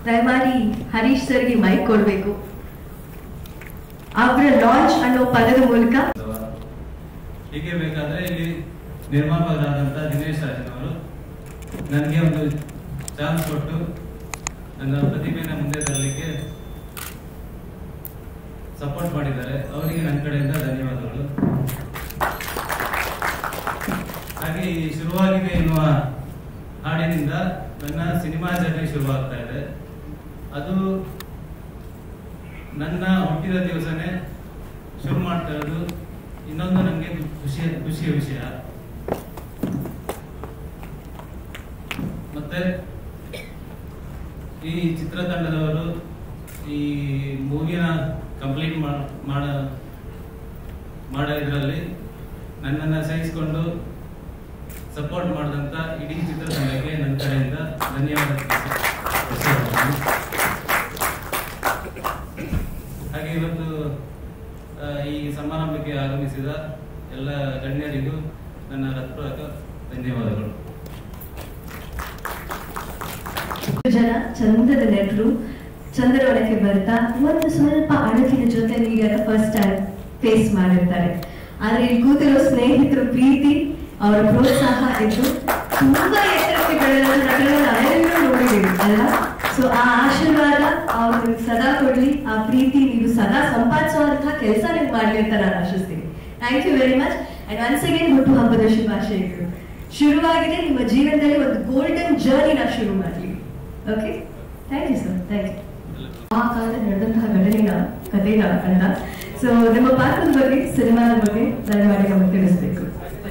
ದಯಮಾಡಿ ಹರೀಶ್ ಸರ್ಗೆ ಮೈಕ್ ಕೊಡ್ಬೇಕು ಅವರ ಲಾಂಚ್ ಅನ್ನೋ ಪದದ ಮೂಲಕ ಅಥವಾ ಹೀಗೆ ಬೇಕಾದ್ರೆ ಇಲ್ಲಿ ನಿರ್ಮಾಪಕರಾದಂಥ ದಿನೇಶ್ ರಾಜನ್ ಅವರು ನನಗೆ ಒಂದು ಚಾನ್ಸ್ ಕೊಟ್ಟು ನನ್ನ ಪ್ರತಿಭೆನ ಮುಂದೆ ತರಲಿಕ್ಕೆ ಸಪೋರ್ಟ್ ಮಾಡಿದ್ದಾರೆ ಅವರಿಗೆ ನನ್ನ ಕಡೆಯಿಂದ ಧನ್ಯವಾದಗಳು ಹಾಗೆ ಈ ಶುರುವಾಗಿದೆ ಎನ್ನುವ ಹಾಡಿನಿಂದ ನನ್ನ ಸಿನಿಮಾ ಜರ್ನಿ ಶುರುವಾಗ್ತಾ ಇದೆ ಅದು ನನ್ನ ಹುಟ್ಟಿದ ದಿವಸನೇ ಶುರು ಮಾಡ್ತಾ ಇರೋದು ಇನ್ನೊಂದು ನನಗೆ ಖುಷಿಯ ಖುಷಿಯ ವಿಷಯ ಮತ್ತೆ ಈ ಚಿತ್ರತಂಡದವರು ಈ ಮೂವಿನ ಕಂಪ್ಲೀಟ್ ಮಾಡ ಮಾಡೋ ಇದರಲ್ಲಿ ನನ್ನನ್ನು ಸಹಿಸಿಕೊಂಡು ಸಪೋರ್ಟ್ ಮಾಡಿದಂಥ ಇಡೀ ಚಿತ್ರತಂಡಕ್ಕೆ ನನ್ನ ಕಡೆಯಿಂದ ಧನ್ಯವಾದ ತಿಳಿಸುತ್ತೇನೆ. ಹಾಗೆ ಇವತ್ತು ಆ, ಈ ಸಮಾರಂಭಕ್ಕೆ ಆಗಮಿಸಿದ ಎಲ್ಲ ಗಣ್ಯರಿಗೂ ನನ್ನ ಹೃತ್ಪೂರ್ವಕ ಧನ್ಯವಾದಗಳು ಜನ ಚಂದದ ನೆಟ್ರು ಚಂದ್ರವನಕ್ಕೆ ಬರ್ತಾ ಒಂದು ಸ್ವಲ್ಪ ಅಡಕಿನ ಜೊತೆ ಈಗ ಫಸ್ಟ್ ಟೈಮ್ ಫೇಸ್ ಮಾಡಿರ್ತಾರೆ ಆದ್ರೆ ಇಲ್ಲಿ ಕೂತಿರೋ ಸ್ನೇಹಿತರು ಪ್ರೀತಿ ಅವರ ಪ್ರೋತ್ಸಾಹ ಇದ್ದು ತುಂಬಾ ಎತ್ತರಕ್ಕೆ ಬೆಳೆದ ನಟರನ್ನ ನಾವೆಲ್ಲರೂ ನೋಡಿದ್ದೀವಿ ಅಲ್ವಾ ಸೊ ಆ ಆಶೀರ್ವಾದ ಅವ್ರಿಗೆ ಸದಾ ಕೊಡ್ಲಿ ಆ ಪ್ರೀತಿ ನೀವು ಸದಾ ಸಂಪಾದಿಸುವಂತಹ ಕೆಲಸ ನೀವು ಮಾಡ್ಲಿ ಅಂತ ನಾನು ಆಶಿಸ್ತೀನಿ thank you very much and once again ಹುಟ್ಟು ಹಬ್ಬದ ಶುಭಾಶಯಗಳು ಶುರುವಾಗಿದೆ ನಿಮ್ಮ ಜೀವನದಲ್ಲಿ ಒಂದು ಗೋಲ್ಡನ್ ಜರ್ನಿನ ಶುರು ಮಾಡಲಿ okay thank you sir thank you ಆ ಕಾಲದಲ್ಲಿ ನಡೆದಂತಹ ಘಟನೆನ ಕಥೆನ ಅಂತ ಸೊ ನಿಮ್ಮ ಪಾತ್ರದ ಬಗ್ಗೆ ಸಿನಿಮಾದ ಬಗ್ಗೆ ದಯಮಾಡಿ ನಮಗೆ ತಿಳಿಸ್ಬೇಕು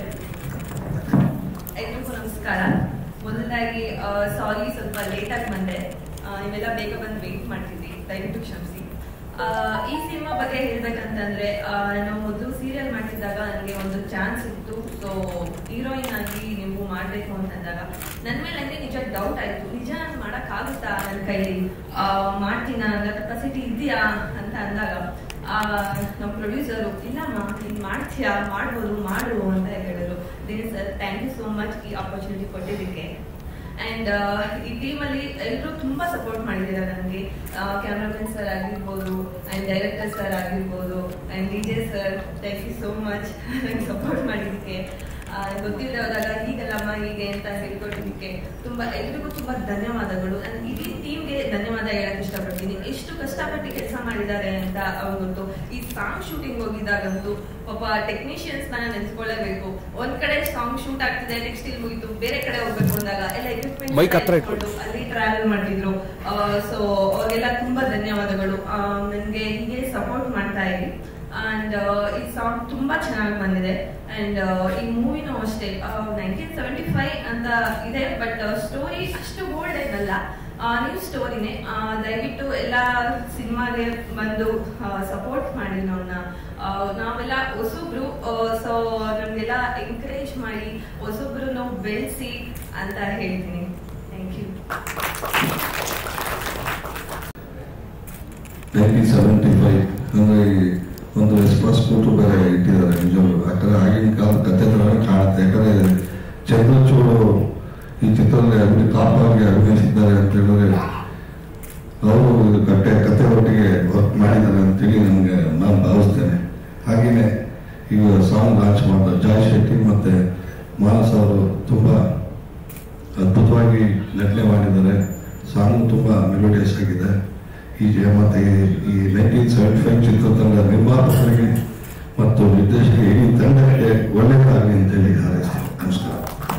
ಎಲ್ರಿಗೂ ನಮಸ್ಕಾರ ಮೊದಲದಾಗಿ ಸಾರಿ ಸ್ವಲ್ಪ ಲೇಟ್ ಆಗಿ ಬಂದೆ ಆ, ನೀವೆಲ್ಲ ಬೇಗ ಬಂದು ವೇಟ್ ಮಾಡ್ತಿದ್ವಿ ದಯವಿಟ್ಟು ಕ್ಷಮಿಸಿ ಆ, ಈ ಸಿನಿಮಾ ಬಗ್ಗೆ ಹೇಳ್ಬೇಕಂತಂದ್ರೆ ಆ, ನಾವು ಮೊದಲು ಸೀರಿಯಲ್ ಮಾಡ್ತಿದ್ದಾಗ ನನಗೆ ಒಂದು ಚಾನ್ಸ್ ಇತ್ತು ಸೊ ಹೀರೋಯಿನ್ ಆಗಿ ನೀವು ಮಾಡಬೇಕು ಅಂತಂದಾಗ ನನ್ನ ಮೇಲೆ ನನಗೆ ನಿಜ ಡೌಟ್ ಆಯ್ತು ನಿಜ ನಾನು ಮಾಡೋಕ್ಕಾಗುತ್ತಾ ನನ್ನ ಕೈಲಿ ಆ, ಮಾಡ್ತೀನಾ ನನ್ನ ಕೆಪಾಸಿಟಿ ಇದೆಯಾ ಅಂತ ಅಂದಾಗ ಆ, ನಮ್ಮ ಪ್ರೊಡ್ಯೂಸರು ಇಲ್ಲಮ್ಮ ನೀನು ಮಾಡ್ತೀಯಾ ಮಾಡ್ಬೋದು ಮಾಡು ಅಂತ ಹೇಳಿದ್ರು Dinesh sir thank you so much ಈ ಆಪರ್ಚುನಿಟಿ ಕೊಟ್ಟಿದ್ದಕ್ಕೆ ಅಂಡ್ ಈ ಟೀಮಲ್ಲಿ ಎಲ್ಲರೂ ತುಂಬಾ ಸಪೋರ್ಟ್ ಮಾಡಿದ್ದೀರಾ ನನಗೆ ಕ್ಯಾಮ್ರಾಮನ್ ಸರ್ ಆಗಿರ್ಬೋದು ಅಂಡ್ ಡೈರೆಕ್ಟರ್ ಸರ್ ಆಗಿರ್ಬೋದು and D J sir thank you so much ನನಗೆ ಸಪೋರ್ಟ್ ಮಾಡಿದ್ದಕ್ಕೆ ಆ, ಗೊತ್ತಿಲ್ಲದೆ ಹೋದಾಗ ಹೀಗಲ್ಲಮ್ಮ ಹೀಗೆ ಅಂತ ಹೇಳ್ಕೊಟ್ಟಿದ್ದಕ್ಕೆ ತುಂಬಾ ಎಲ್ರಿಗೂ ತುಂಬಾ ಧನ್ಯವಾದಗಳು ನಾನು ಇಡೀ ಟೀಮ್ಗೆ ಧನ್ಯವಾದ ಹೇಳಕ್ ಇಷ್ಟಪಡ್ತೀನಿ ಎಷ್ಟು ಕಷ್ಟಪಟ್ಟು ಕೆಲಸ ಮಾಡಿದ್ದಾರೆ ಅಂತ ಅವ್ರು ಗೊತ್ತು ಈ ಸಾಂಗ್ ಶೂಟಿಂಗ್ ಹೋಗಿದ್ದಾಗಂತೂ ಪಾಪ ಟೆಕ್ನಿಷಿಯನ್ಸ್ ನ ನೆನ್ಸ್ಕೊಳ್ಳೇಬೇಕು ಒಂದ್ ಕಡೆ ಸಾಂಗ್ ಶೂಟ್ ಆಗ್ತಿದೆ ನೆಕ್ಸ್ಟ್ ಇಲ್ಲಿ ಮುಗಿತು ಬೇರೆ ಕಡೆ ಹೋಗ್ಬೇಕು ಅಂದಾಗ ಎಲ್ಲ Mic ಹತ್ರ ಎಕ್ವಿಪ್ಮೆಂಟ್ ಅಲ್ಲಿ ಟ್ರಾವೆಲ್ ಮಾಡ್ತಿದ್ರು ಸೊ ಅವ್ರಿಗೆಲ್ಲ ತುಂಬಾ ಧನ್ಯವಾದಗಳು ನನಗೆ ಹೀಗೆ ಸಪೋರ್ಟ್ ಮಾಡ್ತಾ ಇರಿ ಅಂಡ್ ಈ ಸಾಂಗ್ ತುಂಬಾ ಚೆನ್ನಾಗಿ ಬಂದಿದೆ ಅಂಡ್ ಈ ಮೂವಿನೂ ಅಷ್ಟೇ ನೈನ್ಟೀನ್ ಸೆವೆಂಟಿ ಫೈವ್ ಅಂತ ಇದೆ ಬಟ್ ಸ್ಟೋರಿ ಅಷ್ಟು ಓಲ್ಡ್ ಏನಲ್ಲ ನ್ಯೂ ಸ್ಟೋರಿನೇ ದಯವಿಟ್ಟು ಎಲ್ಲ ಸಿನಿಮಾಗೆ ಬಂದು ಸಪೋರ್ಟ್ ಮಾಡಿ ನಮ್ಮನ್ನ ನಾವೆಲ್ಲ ಹೊಸೊಬ್ರು ಸೊ ನಮ್ಗೆಲ್ಲ ಎಂಕರೇಜ್ ಮಾಡಿ ಹೊಸೊಬ್ರು ನಾವು ಬೆಳೆಸಿ ಅಂತ ಹೇಳ್ತೀನಿ thank you nineteen seventy five ಅಂದರೆ ಒಂದು ರೆಸ್ಪಾನ್ಸಿಬಿಲಿಟಿ ಬೇರೆ ಇಟ್ಟಿದ್ದಾರೆ ನಿಜವಾಗ್ಲು ಯಾಕಂದರೆ ಆಗಿನ ಕಾಲದ ಕತೆ ಥರನೇ ಕಾಣುತ್ತೆ ಯಾಕಂದರೆ ಚಂದ್ರಚೂಡು ಈ ಚಿತ್ರದಲ್ಲಿ ಅಭಿನಯ ಟಾಪ್ ಆಗಿ ಅಭಿನಯಿಸಿದ್ದಾರೆ ಅಂತ ಹೇಳಿದ್ರೆ ಅವರು ಇದು ಕತೆ ಕತೆ ಒಟ್ಟಿಗೆ ವರ್ಕ್ ಮಾಡಿದ್ದಾರೆ ಅಂತೇಳಿ ನನಗೆ ನಾನು ಭಾವಿಸ್ತೇನೆ ಹಾಗೆಯೇ ಈಗ ಸಾಂಗ್ ಲಾಂಚ್ ಮಾಡಿದ ಜಾಯ್ ಶೆಟ್ಟಿ ಮತ್ತು ಮಾನಸ್ ಅವರು ತುಂಬ ಅದ್ಭುತವಾಗಿ ನಟನೆ ಮಾಡಿದ್ದಾರೆ ಸಾಂಗ್ ತುಂಬ ಮೆಲೋಡಿಯಸ್ ಆಗಿದೆ ಈ ಜ- ಮತ್ತೆ ಈ- ಈ ನೈನ್ಟೀನ್ ಸೆವೆಂಟಿ ಫೈವ್ ಚಿತ್ರತಂಡ ನಿರ್ಮಾಪಕರಿಗೆ ಮತ್ತು ನಿರ್ದೇಶಕರಿಗೆ ಇಡೀ ತಂಡಕ್ಕೆ ಒಳ್ಳೆಯದಾಗಲಿ ಅಂತೇಳಿ ಹಾರೈಸ್ತೀನಿ ನಮಸ್ಕಾರ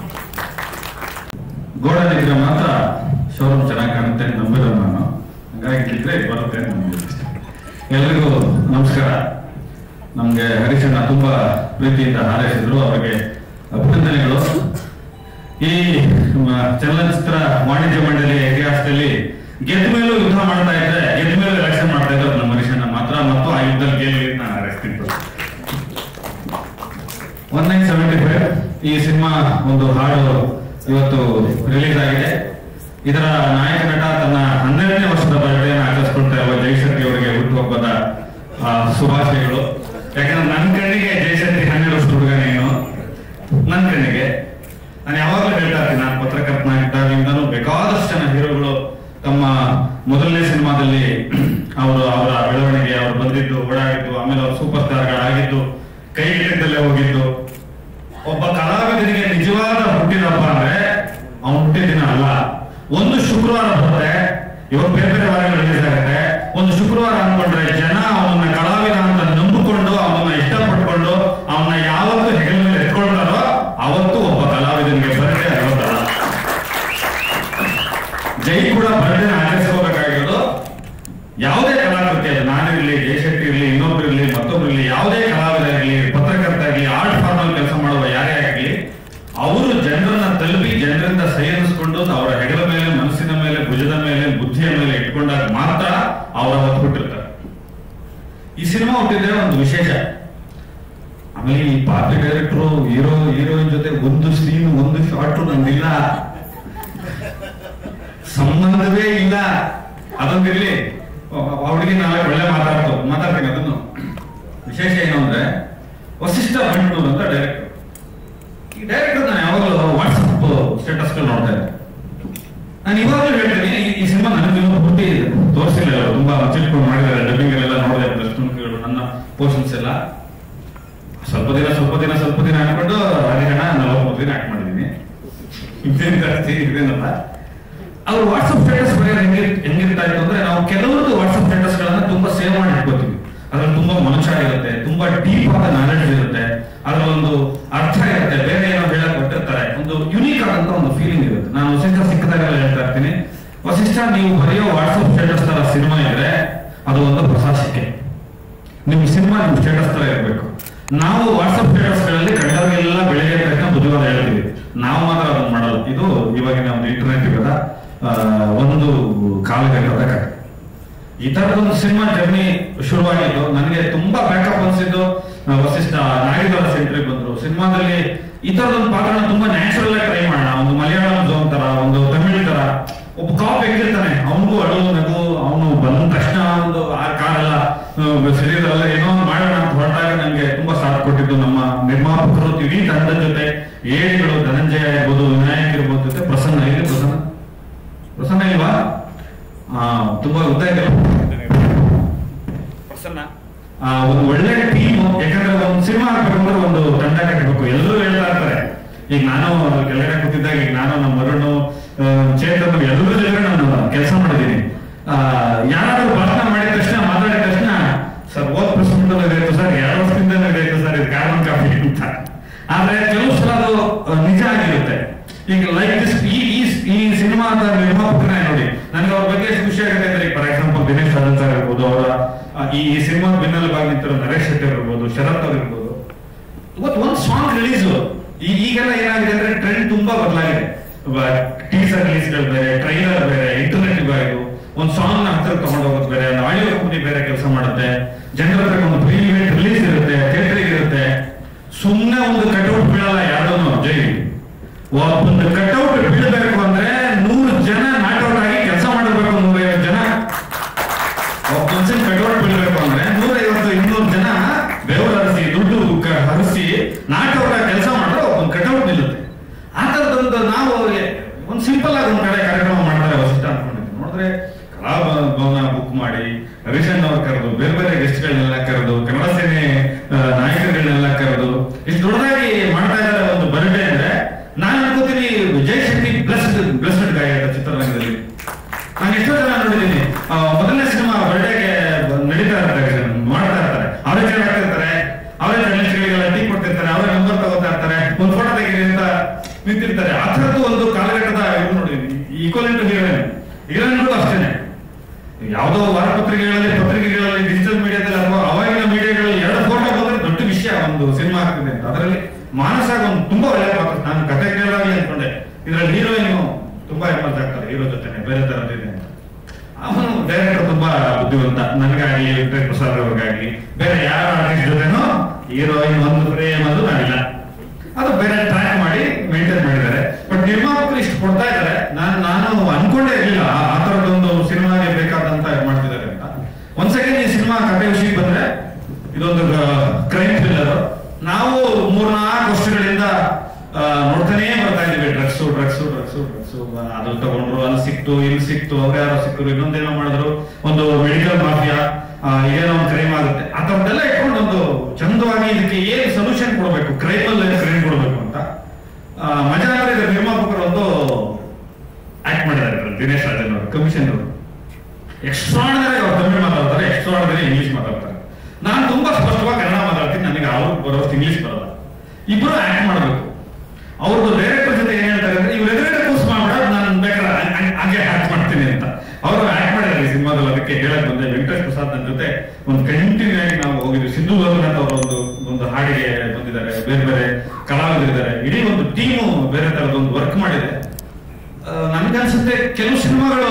ಗೋಡನಿದ್ರೆ ಮಾತ್ರ ಶೋರೂಮ್ ಚೆನ್ನಾಗಿ ಕಾಣುತ್ತೆ ಅಂತ ನಂಬಿರೋ ನಾನು ಹಾಗಾಗಿ ಇದ್ರೆ ಬರುತ್ತೆ ಅಂತ ನಂಬಿದ್ದೀನಿ. ಎಲ್ರಿಗೂ ನಮಸ್ಕಾರ ನಮ್ಗೆ ಹರೀಶಣ್ಣ ತುಂಬಾ ಪ್ರೀತಿಯಿಂದ ಹಾರೈಸಿದ್ರು ಅವರಿಗೆ ಅಭಿನಂದನೆಗಳು ಈ ಮ, ಚಲನಚಿತ್ರ ವಾಣಿಜ್ಯ ಮಂಡಳಿಯ ಇತಿಹಾಸದಲ್ಲಿ ಗೆದ್ದ ಮೇಲೂ ಯುದ್ಧ ಮಾಡ್ತಾ ಇದ್ರೆ ಗೆದ್ದ ಮೇಲೂ ಎಲೆಕ್ಷನ್ ಮಾಡ್ತಾ ಇದ್ರು ನಮ್ಮ ಹರೀಶಣ್ಣ ಮಾತ್ರ ಮತ್ತು ಆ ಯುದ್ಧದಲ್ಲಿ ಗೆಲ್ಲಿ ಅಂತ ನಾನು ಹಾರೈಸ್ತೀನಿ ಒನ್ ನೈನ್ ಸೆವೆಂಟಿ ಫೈವ್ ಈ ಸಿನಿಮಾ ಒಂದು ಹಾಡು ಇವತ್ತು ರಿಲೀಸ್ ಆಗಿದೆ ಇದರ ನಾಯಕ ನಟ ತನ್ನ ಹನ್ನೆರಡನೇ ವರ್ಷದ ಬರ್ಡೇನ ಆಚರಿಸ್ಕೊಳ್ತಾ ಇರುವ ಜಯಶೆಟ್ಟಿ ಅವರಿಗೆ ಹುಟ್ಟುಹಬ್ಬದ ಆ, ಶುಭಾಶಯಗಳು ಯಾಕಂದ್ರೆ ನನ್ನ ಕಣ್ಣಿಗೆ ಜಯಶೆಟ್ಟಿ ಹನ್ನೆರಡು ವರ್ಷದ ಹುಡುಗ ನೀನು ನನ್ನ ಕಣ್ಣಿಗೆ ನಾನು ಯಾವಾಗಲೂ ಹೇಳ್ತಾ ಇರ್ತೀನಿ ನಾನು ಪತ್ರಕರ್ತನಾಗಿದ್ದಾಗಿಂದನೂ ಬೇಕಾದಷ್ಟು ಜನ ಹೀರೋಗಳು ತಮ್ಮ ಮೊದಲನೇ ಸಿನಿಮಾದಲ್ಲಿ ಅವರು ಅವರ ಬೆಳವಣಿಗೆ ಅವರು ಬಂದಿದ್ದು ಓಡಾಡಿದ್ದು ಆಮೇಲೆ ಅವರು ಸೂಪರ್ ಸ್ಟಾರ್ಗಳಾಗಿದ್ದು ಕೈಗೆಟಕದಲ್ಲೇ ಹೋಗಿದ್ದು ಒಬ್ಬ ಕಲಾವಿದನಿಗೆ ನಿಜವಾದ ಹುಟ್ಟಿದಬ್ಬ ಅಂದ್ರೆ ಅವನು ಹುಟ್ಟಿದ ದಿನ ಅಲ್ಲ ಒಂದು ಶುಕ್ರವಾರ ಬರುತ್ತೆ ಇವಾಗ ಬೇರೆ ಬೇರೆ ವಾರಗಳು ರಿಲೀಸ್ ಆಗುತ್ತೆ ಒಂದು ಶುಕ್ರವಾರ ಅನ್ಕೊಂಡ್ರೆ ಜನ ಅವನನ್ನ ಕಲಾವಿದ ಅಂತ ನಂಬಿಕೊಂಡು ಅವನನ್ನ ಇಷ್ಟಪಟ್ಕೊಂಡು ಅವನ್ನ ಯಾವತ್ತು ಹೆಗಲ ಮೇಲೆ ಎತ್ಕೊಳ್ತಾರೋ ಅವತ್ತು ಒಬ್ಬ ಕಲಾವಿದನಿಗೆ ಬರುತ್ತೆ ಅರವತ್ತಲ್ಲ ಜೈ ಕೂಡ ಬರ್ಡೇ ಆಚರಿಸ್ಕೋಬೇಕಾಗಿರೋದು ಯಾವುದೇ ಕಲಾಕೃತಿ ಅದು ನಾನಿರಲಿ ಜಯಶಕ್ತಿ ಇರಲಿ ಇನ್ನೊಬ್ರು ಇರಲಿ ಮತ್ತೊಬ್ರು ಇರಲಿ ಯಾವುದೇ ಕಲಾವಿದ ಇರಲಿ ಪತ್ರಕರ್ತ ಆಗಲಿ ಆರ್ಟ್ ಫಾರ್ಮ್ ಅಲ್ಲಿ ಕೆಲಸ ಮಾಡುವ ಯಾರೇ ಆಗಲಿ ಅವರು ಜನರನ್ನ ತಲುಪಿ ಜನರಿಂದ ಸಂಯಮಿಸಿಕೊಂಡು ಅವರ ಹೆಗಲ ಮೇಲೆ ಮನಸ್ಸಿನ ಮೇಲೆ ಭುಜದ ಮೇಲೆ ಬುದ್ಧಿಯ ಮೇಲೆ ಇಟ್ಕೊಂಡಾಗ ಮಾತ್ರ ಅವರ ಅವತ್ತು ಹುಟ್ಟಿರ್ತಾರೆ ಈ ಸಿನಿಮಾ ಹುಟ್ಟಿದ್ರೆ ಒಂದು ವಿಶೇಷ ಆಮೇಲೆ ಈ ಪಾಪಿ ಡೈರೆಕ್ಟ್ರು ಹೀರೋ ಹೀರೋಯಿನ್ ಜೊತೆ ಒಂದು ಸೀನ್ ಒಂದು ಶಾರ್ಟ್ ನಂದಿಲ್ಲ ಸಂಬಂಧವೇ ಇಲ್ಲ ಅದೊಂದಿರ್ಲಿ ಅವಳಿಗೆ ನಾಳೆ ಒಳ್ಳೆ ಮಾತಾಡ್ತು ಮಾತಾಡ್ತೀನಿ ಅದನ್ನು ವಿಶೇಷ ಏನು ಅಂದ್ರೆ ವಸಿಷ್ಠ ಬಂಡೂರು ಅಂತ ಡೈರೆಕ್ಟರ್ ಈ ಡೈರೆಕ್ಟರ್ ನಾನು ಯಾವಾಗಲೂ ವಾಟ್ಸಪ್ ಸ್ಟೇಟಸ್ಗಳು ನೋಡ್ತಾ ಇದ್ದೆ ನಾನು ಇವಾಗಲೂ ಹೇಳ್ತೀನಿ ಈ- ಈ ಸಿನಿಮಾ ನನಗೆ ಇನ್ನೂ ಪೂರ್ತಿ ತೋರಿಸಿಲ್ಲ ಅವ್ರು. ತುಂಬಾ ಚಿಟ್ಕೊಂಡು ಮಾಡಿದ್ದಾರೆ ಡಬ್ಬಿಂಗ್ ಎಲ್ಲ ನೋಡಿದೆ ದರ್ಶನಗಳು ನನ್ನ ಪೋರ್ಷನ್ಸ್ ಎಲ್ಲ ಸ್ವಲ್ಪ ದಿನ ಸ್ವಲ್ಪ ದಿನ ಸ್ವಲ್ಪ ದಿನ ಅನ್ಕೊಂಡು ಹರಿಹಣ ನಲವತ್ತು ದಿನ ಆಕ್ಟ್ ಮಾಡಿದ್ದೀನಿ ಇದೇನ್ ಜಾಸ್ತಿ ಇದೇನಲ್ಲ ಅವ್ರು ವಾಟ್ಸಪ್ ಸ್ಟೇಟಸ್ ಬರೆಯೋದು ಹೆಂಗೆ ಹೆಂಗಿರ್ತಾ ಇತ್ತು ಅಂದ್ರೆ ನಾವು ಕೆಲವೊಂದು ವಾಟ್ಸಪ್ ಸ್ಟೇಟಸ್ ಗಳನ್ನ ತುಂಬಾ ಸೇವ್ ಮಾಡಿ ಇಟ್ಕೋತೀವಿ ಅದ್ರಲ್ಲಿ ತುಂಬಾ ಮನುಷ್ಯ ಇರುತ್ತೆ ತುಂಬಾ ಡೀಪ್ ಆದ ನಾಲೆಡ್ಜ್ ಇರುತ್ತೆ ಅದ್ರಲ್ಲಿ ಒಂದು ಅರ್ಥ ಇರುತ್ತೆ ಬೇರೆ ಏನೋ ಹೇಳಕ್ ಕೊಟ್ಟಿರ್ತಾರೆ ಒಂದು ಯುನೀಕ್ ಆದಂತ ಒಂದು ಫೀಲಿಂಗ್ ಇರುತ್ತೆ ನಾನು ವಸಿಷ್ಠ ಸಿಕ್ಕದಾಗೆಲ್ಲ ಹೇಳ್ತಾ ಇರ್ತೀನಿ ವಸಿಷ್ಠ ನೀವು ಬರೆಯೋ ವಾಟ್ಸಪ್ ಸ್ಟೇಟಸ್ ತರ ಸಿನಿಮಾ ಇದ್ರೆ ಅದು ಒಂದು ಹೊಸ ಶಿಕೆ ನಿಮ್ ಸಿನಿಮಾ ನಿಮ್ ಸ್ಟೇಟಸ್ ತರ ಇರಬೇಕು ನಾವು ವಾಟ್ಸಪ್ ಸ್ಟೇಟಸ್ ಗಳಲ್ಲಿ ಕಂಡವರಿಗೆಲ್ಲ ಬೆಳಿಗ್ಗೆ ತಕ್ಷಣ ಬುದ್ಧಿವಾದ ಹೇಳ್ತೀವಿ ನಾವು ಮಾತ್ರ ಅದನ್ನ ಮಾಡಲ್ಲ ಇದು ಇವಾಗಿನ ಒಂದು ಇಂಟರ್ನೆಟ್ ಯುಗದ ಆ, ಒಂದು ಕಾಲಘಟ್ಟದ ಕಥೆ ಈ ತರದೊಂದು ಸಿನಿಮಾ ಜರ್ನಿ ಶುರುವಾಗಿದ್ದು ನನಗೆ ತುಂಬಾ ಬ್ಯಾಕಪ್ ಅನ್ಸಿದ್ದು ಆ, ವಸಿಷ್ಠ ನಾಗಿದವರ ಸೆಂಟ್ರಿಗೆ ಬಂದ್ರು ಸಿನಿಮಾದಲ್ಲಿ ಈ ತರದೊಂದು ಪಾತ್ರನ ತುಂಬಾ ನ್ಯಾಚುರಲ್ ಆಗಿ ಟ್ರೈ ಮಾಡೋಣ ಒಂದು ಮಲಯಾಳಂ ಝೋನ್ ತರ ಒಂದು ತಮಿಳ್ ತರ ಒಬ್ಬ ಕಾಪ್ ಹೆಂಗಿರ್ತಾನೆ ಅವನಿಗೂ ಅಳು ನಗು ಅವನು ಬಂದ ತಕ್ಷಣ ಒಂದು ಆ ಕಾಲೆಲ್ಲ ಆ, ಶರೀರ ಎಲ್ಲ ಏನೋ ಒಂದ್ ಮಾಡೋಣ ಅಂತ ಹೊರಟಾಗ ನನಗೆ ತುಂಬಾ ಸಾಥ್ ಕೊಟ್ಟಿದ್ದು ನಮ್ಮ ನಿರ್ಮಾಪಕರು ಇಡೀ ತಂಡದ ಜೊತೆ ಏಳಿಗಳು ಧನಂಜಯ ಇರ್ಬೋದು ವಿನಾಯಕ್ ಇರ್ಬೋದು ಜೊತೆ ಪ್ರಸನ್ನ ಇಲ್ಲಿ ಪ್ರಸನ್ನ ಪ್ರಸನ್ನ ಇಲ್ವಾ ಆ, ತುಂಬಾ ಉದ್ದ ಇದೆ ಪ್ರಸನ್ನ ಆ, ಒಂದು ಒಳ್ಳೆ ಟೀಮ್ ಯಾಕಂದ್ರೆ ಒಂದು ಸಿನಿಮಾ ಹಾಕ್ಬೇಕಂದ್ರೆ ಒಂದು ತಂಡ ಕಟ್ಟಬೇಕು ಎಲ್ಲರೂ ಹೇಳ್ತಾ ಇರ್ತಾರೆ ಈಗ ನಾನು ಕೆಳಗಡೆ ಕೂತಿದ್ದಾಗ ಈಗ ನಾನು ನಮ್ಮ ಮರುಣು ಆ, ಚೇತನ್ ಎಲ್ಲರೂ ಜೊತೆ ನಾನು ಕೆಲಸ ಮಾಡಿದ್ದೀನಿ ಆ, ಯಾರಾದ್ರೂ ಭಾಷಣ ಮಾಡಿದ ತಕ್ಷಣ ಮಾತಾಡಿದ ತಕ್ಷಣ ಸರ್ ಓದ್ ಪ್ರಶ್ನೆ ನಡೆಯಿತು ಸರ್ ಎರಡು ವರ್ಷದಿಂದ ನಡೆಯಿತು ಸರ್ ಇದು ಕಾರ್ಬನ್ ಕಾಫಿ ಅಂತ ಆದ್ರೆ ಕೆಲವು ಸಲ ಅದು ಆ, ನಿಜ ಆಗಿರುತ್ತೆ ಈಗ ಲೈಕ್ ದಿಸ್ ಈ ಈ- ಈ ಸಿನಿಮಾದ ನಿರ್ಮಾಪಕರೇ ನೋಡಿ ನನಗೆ ಅವ್ರ ಬಗ್ಗೆ ಎಷ್ಟು ಖುಷಿ ಆಗುತ್ತೆ ಅಂದ್ರೆ for example Dinesh Rajan sir ಇರ್ಬೋದು ಅವರ ಆ, ಈ ಈ ಸಿನಿಮಾ ಬೆನ್ನೆಲುಬಾಗಿ ನಿಂತಿರೋ ನರೇಶ್ ಶೆಟ್ಟಿ ಇರ್ಬೋದು ಶರತ್ ಅವ್ರು ಇರ್ಬೋದು ಇವತ್ತು ಒಂದು ಸಾಂಗ್ ರಿಲೀಸ್ ಈಗೆಲ್ಲ ಏನಾಗಿದೆ ಅಂದ್ರೆ ಟ್ರೆಂಡ್ ತುಂಬಾ ಬದಲಾಗಿದೆ ಟೀಸರ್ ರಿಲೀಸ್ಗಳು ಬೇರೆ ಟ್ರೈಲರ್ ಬೇರೆ ಇಂಟರ್ನೆಟ್ ಇದು ಒಂದು ಸಾಂಗ್ ನ ಹತ್ರ ತಗೊಂಡು ಹೋಗೋದು ಬೇರೆ ಒಂದು ಆಡಿಯೋ ಕಂಪನಿ ಬೇರೆ ಕೆಲಸ ಮಾಡುತ್ತೆ ಜನರ ಹತ್ರ ಒಂದು ಪ್ರೀ ಇವೆಂಟ್ ರಿಲೀಸ್ ಇರುತ್ತೆ ಥಿಯೇಟರ್ ಇರುತ್ತೆ ಸುಮ್ಮನೆ ಒಂದು ಕಟ್ಔಟ್ ಬೀಳಲ್ಲ ಯಾವ್ದೋ ಜೈ ಒಂದು ಕಟ್ಔಟ್ ಬೀಳಬೇಕು ಅಂದ್ರೆ ನೂರು ಜನ ನಾಟ್ಔಟ್ ಆಗಿ ಕೆಲಸ ಮಾಡಬೇಕು ನೂರೈವತ್ತು ಜನ ಒಬ್ಬ ಮನುಷ್ಯನ ಕಟ್ಔಟ್ ಬೀಳಬೇಕು ಅಂದ್ರೆ ನೂರೈವತ್ತು ಇನ್ನೂರು ಜನ ಬೆವರು ಹರಿಸಿ ದುಡ್ಡು ಕ- ಹರಿಸಿ ನಾಟೌಟ್ ಆಗಿ ಕೆಲಸ ಮಾಡಿದ್ರೆ ಒಂದು ಕಟ್ಔಟ್ ನಿಲ್ಲುತ್ತೆ ಆ ತರದೊಂದು ನಾವು ಒಂದು ಸಿಂಪಲ್ ಆಗಿ ಒಂದ್ ಕಡೆ ಕಾರ್ಯಕ್ರಮ ಮಾಡ್ತಾರೆ ವಸಿಷ್ಠ ಅನ್ಕೊಂಡಿದ್ವಿ ನೋಡಿದ್ರೆ ಕಲಾಭವನ ಬುಕ್ ಮಾಡಿ ರವಿಚಂದ್ ಅವ್ರು ಕರೆದು ಬೇರೆ ಬೇರೆ ಗೆಸ್ಟ್ಗಳನ್ನೆಲ್ಲ ಕರೆದು ಕನ್ನಡ ಸೇನೆ ಆ, ನಾಯಕರುಗಳನ್ನೆಲ್ಲ ಕರೆದು ಇಷ್ಟು ದೊಡ್ಡದಾಗಿ ಮಾಡ್ತಾ ಇದ್ದಾರೆ ಒಂದು ಬರ್ಡೇ ಅಂದ್ರೆ ನಾನು ಅನ್ಕೋತೀನಿ ವಿಜಯ್ ಶೆಟ್ಟಿ ಬ್ಲೆಸ್ಡ್ ಬ್ಲೆಸ್ಡ್ ಗಾಯ ಚಿತ್ರರಂಗದಲ್ಲಿ ನಾನು ಎಷ್ಟೋ ಜನ ನೋಡಿದ್ದೀನಿ ಆ, ಮೊದಲನೇ ಸಿನಿಮಾ ಬರ್ಡೇಗೆ ನಡೀತಾ ಇರ್ತಾರೆ ಮಾಡ್ತಾ ಇರ್ತಾರೆ ಅವರೇ ಚೆನ್ನಾಗಿ ಇರ್ತಾರೆ ಅವರೇ ಜರ್ನಲಿಸ್ಟ್ಗಳಿಗೆಲ್ಲ ಟೀ ಕೊಡ್ತಿರ್ತಾರೆ ಅವರೇ ನಂಬರ್ ತಗೋತಾ ಇರ್ತಾರೆ ಒಂದು ಫೋಟೋ ತೆಗೀರಿ ಅಂತ ನಿಂತಿರ್ತಾರೆ ಆ ಥರದ್ದು ಒಂದು ಕಾಲಘಟ್ಟದ ಇದು ನೋಡಿದ್ದೀನಿ ಈಕ್ವಲೆಂಟ್ ಹೀರೋಯಿನ್ ಹೀರೋಯಿನ್ಗಳು ಅಷ್ಟೇನೆ ಯಾವುದೋ ವಾರಪತ್ರಿಕೆಗಳಲ್ಲಿ ಪತ್ರಿಕೆಗಳಲ್ಲಿ ಡಿಜಿಟಲ್ ಮೀಡಿಯಾದಲ್ಲಿ ಅಥವಾ ಅವಾಗಿನ ಮೀಡಿಯಾಗಳಲ್ಲಿ ಎರಡು ಫೋಟೋ ಬಂದ್ರೆ ದೊಡ್ಡ ವಿಷಯ ಒಂದು ಸಿನಿಮಾ ಆಗ್ತಿದೆ ಅಂತ ಅದರಲ್ಲಿ ಮಾನಸ ಒಂದು ತುಂಬಾ ಒಳ್ಳೆ ಪಾತ್ರ ನಾನು ಕತೆ ಕೇಳಾಗಲಿ ಅನ್ಕೊಂಡೆ ಇದ್ರಲ್ಲಿ ಹೀರೋಯಿನ್ ತುಂಬಾ ಎಮರ್ಜ್ ಆಗ್ತಾರೆ ಹೀರೋ ಜೊತೆನೆ ಬೇರೆ ತರದಿದೆ ಅಂತ ಅವನು ಡೈರೆಕ್ಟರ್ ತುಂಬಾ ಬುದ್ಧಿವಂತ ನನಗಾಗ್ಲಿ ವಿಕ್ಟರ್ ಪ್ರಸಾದ್ ಅವ್ರಿಗಾಗ್ಲಿ ಬೇರೆ ಯಾರ ಆರ್ಟಿಸ್ಟ್ ಜೊತೆನೂ ಹೀರೋಯಿನ್ ಒಂದು ಫ್ರೇಮ್ ಅದು ಮಾಡಿಲ್ಲ ಅದು ಬೇರೆ ಟ್ರ್ಯಾಕ್ ಮಾಡಿ ಮೇಂಟೈನ್ ಮಾಡಿದ್ದಾರೆ ಬಟ್ ನಿರ್ಮಾಪಕರು ಇಷ್ಟು ಕೊಡ್ತಾ ಇದ್ದಾರೆ ನಾನು ನಾನು ಅನ್ಕೊಂಡೇ ಇರಲಿಲ್ಲ ಆ ತರದೊಂದು ಸಿನಿಮಾಗೆ ಬೇಕಾದಂತ ಇದ್ ಮಾಡ್ತಿದ್ದಾರೆ ಅಂತ ಒಂದ್ ಸೆಕೆಂಡ್ ಈ ಸಿನಿಮಾ ಕಥೆ ವಿಷಯಕ್ಕೆ ಬಂದ್ರೆ ಇದೊಂದು ಕ್ರೈಮ್ ಥ್ರಿಲ್ಲರ್ ನಾವು ಮೂರ್ನಾಲ್ಕು ವರ್ಷಗಳಿಂದ ಆ, ನೋಡ್ತಾನೇ ಬರ್ತಾ ಇದೀವಿ ಡ್ರಗ್ಸು ಡ್ರಗ್ಸು ಡ್ರಗ್ಸು ಡ್ರಗ್ಸು ಅದು ತಗೊಂಡ್ರು ಅಲ್ಲಿ ಸಿಕ್ತು ಇಲ್ಲಿ ಸಿಕ್ತು ಅವ್ರು ಯಾರೋ ಸಿಕ್ಕರು ಇನ್ನೊಂದೇನೋ ಮಾಡಿದ್ರು ಒಂದು ಮೆಡಿಕಲ್ ಮಾಫಿಯಾ ಏನೋ ಒಂದು ಕ್ರೈಮ್ ಆಗುತ್ತೆ ಆ ಥರದ್ದೆಲ್ಲ ಇಟ್ಕೊಂಡು ಒಂದು ಚಂದವಾಗಿ ಇದಕ್ಕೆ ಏನ್ ಸೊಲ್ಯೂಷನ್ ಕೊಡಬೇಕು ಕ್ರೈಮ್ ಅಲ್ಲಿ ಕ್ರೈಮ್ ಕೊಡಬೇಕು ಅಂತ ಆ, ಮಜಾ ಅಂದ್ರೆ ನಿರ್ಮಾಪಕರು ಒಂದು ಆಕ್ಟ್ ಮಾಡಿದ್ದಾರೆ ಇದ್ರಲ್ಲಿ, ದಿನೇಶ್ ರಾಜನ್ ಅವರು ಕಮಿಷನ್ ಅವರು ಎಕ್ಸ್ಟ್ರಾರ್ಡಿನರಿ ಅವ್ರು ತಮಿಳು ಮಾತಾಡ್ತಾರೆ ಎಕ್ಸ್ಟ್ರಾರ್ಡಿನರಿ ಇಂಗ್ಲಿಷ್ ಮಾತಾಡ್ತಾರೆ ನಾನು ತುಂಬಾ ಸ್ಪಷ್ಟವಾಗಿ ಕನ್ನಡ ಮಾತಾಡ್ತೀನಿ ನನಗೆ ಅವ್ರಿಗೆ ಬರೋಷ್ಟು ಇಂಗ್ಲಿಷ್ ಬರಲ್ಲ ಇಬ್ರು ಆಕ್ಟ್ ಮಾಡಬೇಕು ಅವ್ರದ್ದು ಡೈರೆಕ್ಟರ್ ಜೊತೆ ಏನ್ ಹೇಳ್ತಾರೆ ಅಂದ್ರೆ ಇವ್ರು ಎದುರುಗಡೆ ಕೂಸ್ ಮಾಡ್ಬಿಡ ನಾನು ಬೇಕಾದ್ರೆ ಹಂಗ್- ಹಂಗ್- ಹಂಗೆ ಆಕ್ಟ್ ಮಾಡ್ತೀನಿ ಅಂತ ಅವರು ಆಕ್ಟ್ ಮಾಡಿದ್ದಾರೆ ಈ ಸಿನಿಮಾದಲ್ಲಿ ಅದಕ್ಕೆ ಹೇಳಕ್ ಬಂದೆ ವೆಂಕಟೇಶ್ ಪ್ರಸಾದ್ ನನ್ನ ಜೊತೆ ಒಂದು ಕಂಟಿನ್ಯೂ ಆಗಿ ನಾವು ಹೋಗಿದ್ವಿ ಸಿಂಧು ಲೋಕನಾಥ್ ಅವರು ಒಂದು ಒಂದು ಹಾಡಿಗೆ ಬಂದಿದ್ದಾರೆ ಬೇರೆ ಬೇರೆ ಕಲಾವಿದರಿದ್ದಾರೆ ಇಡೀ ಒಂದು ಟೀಮು ಬೇರೆ ತರದ ಒಂದು ವರ್ಕ್ ಮಾಡಿದೆ ಆ, ನನ್ಗನ್ಸುತ್ತೆ ಕೆಲವು ಸಿನಿಮಾಗಳು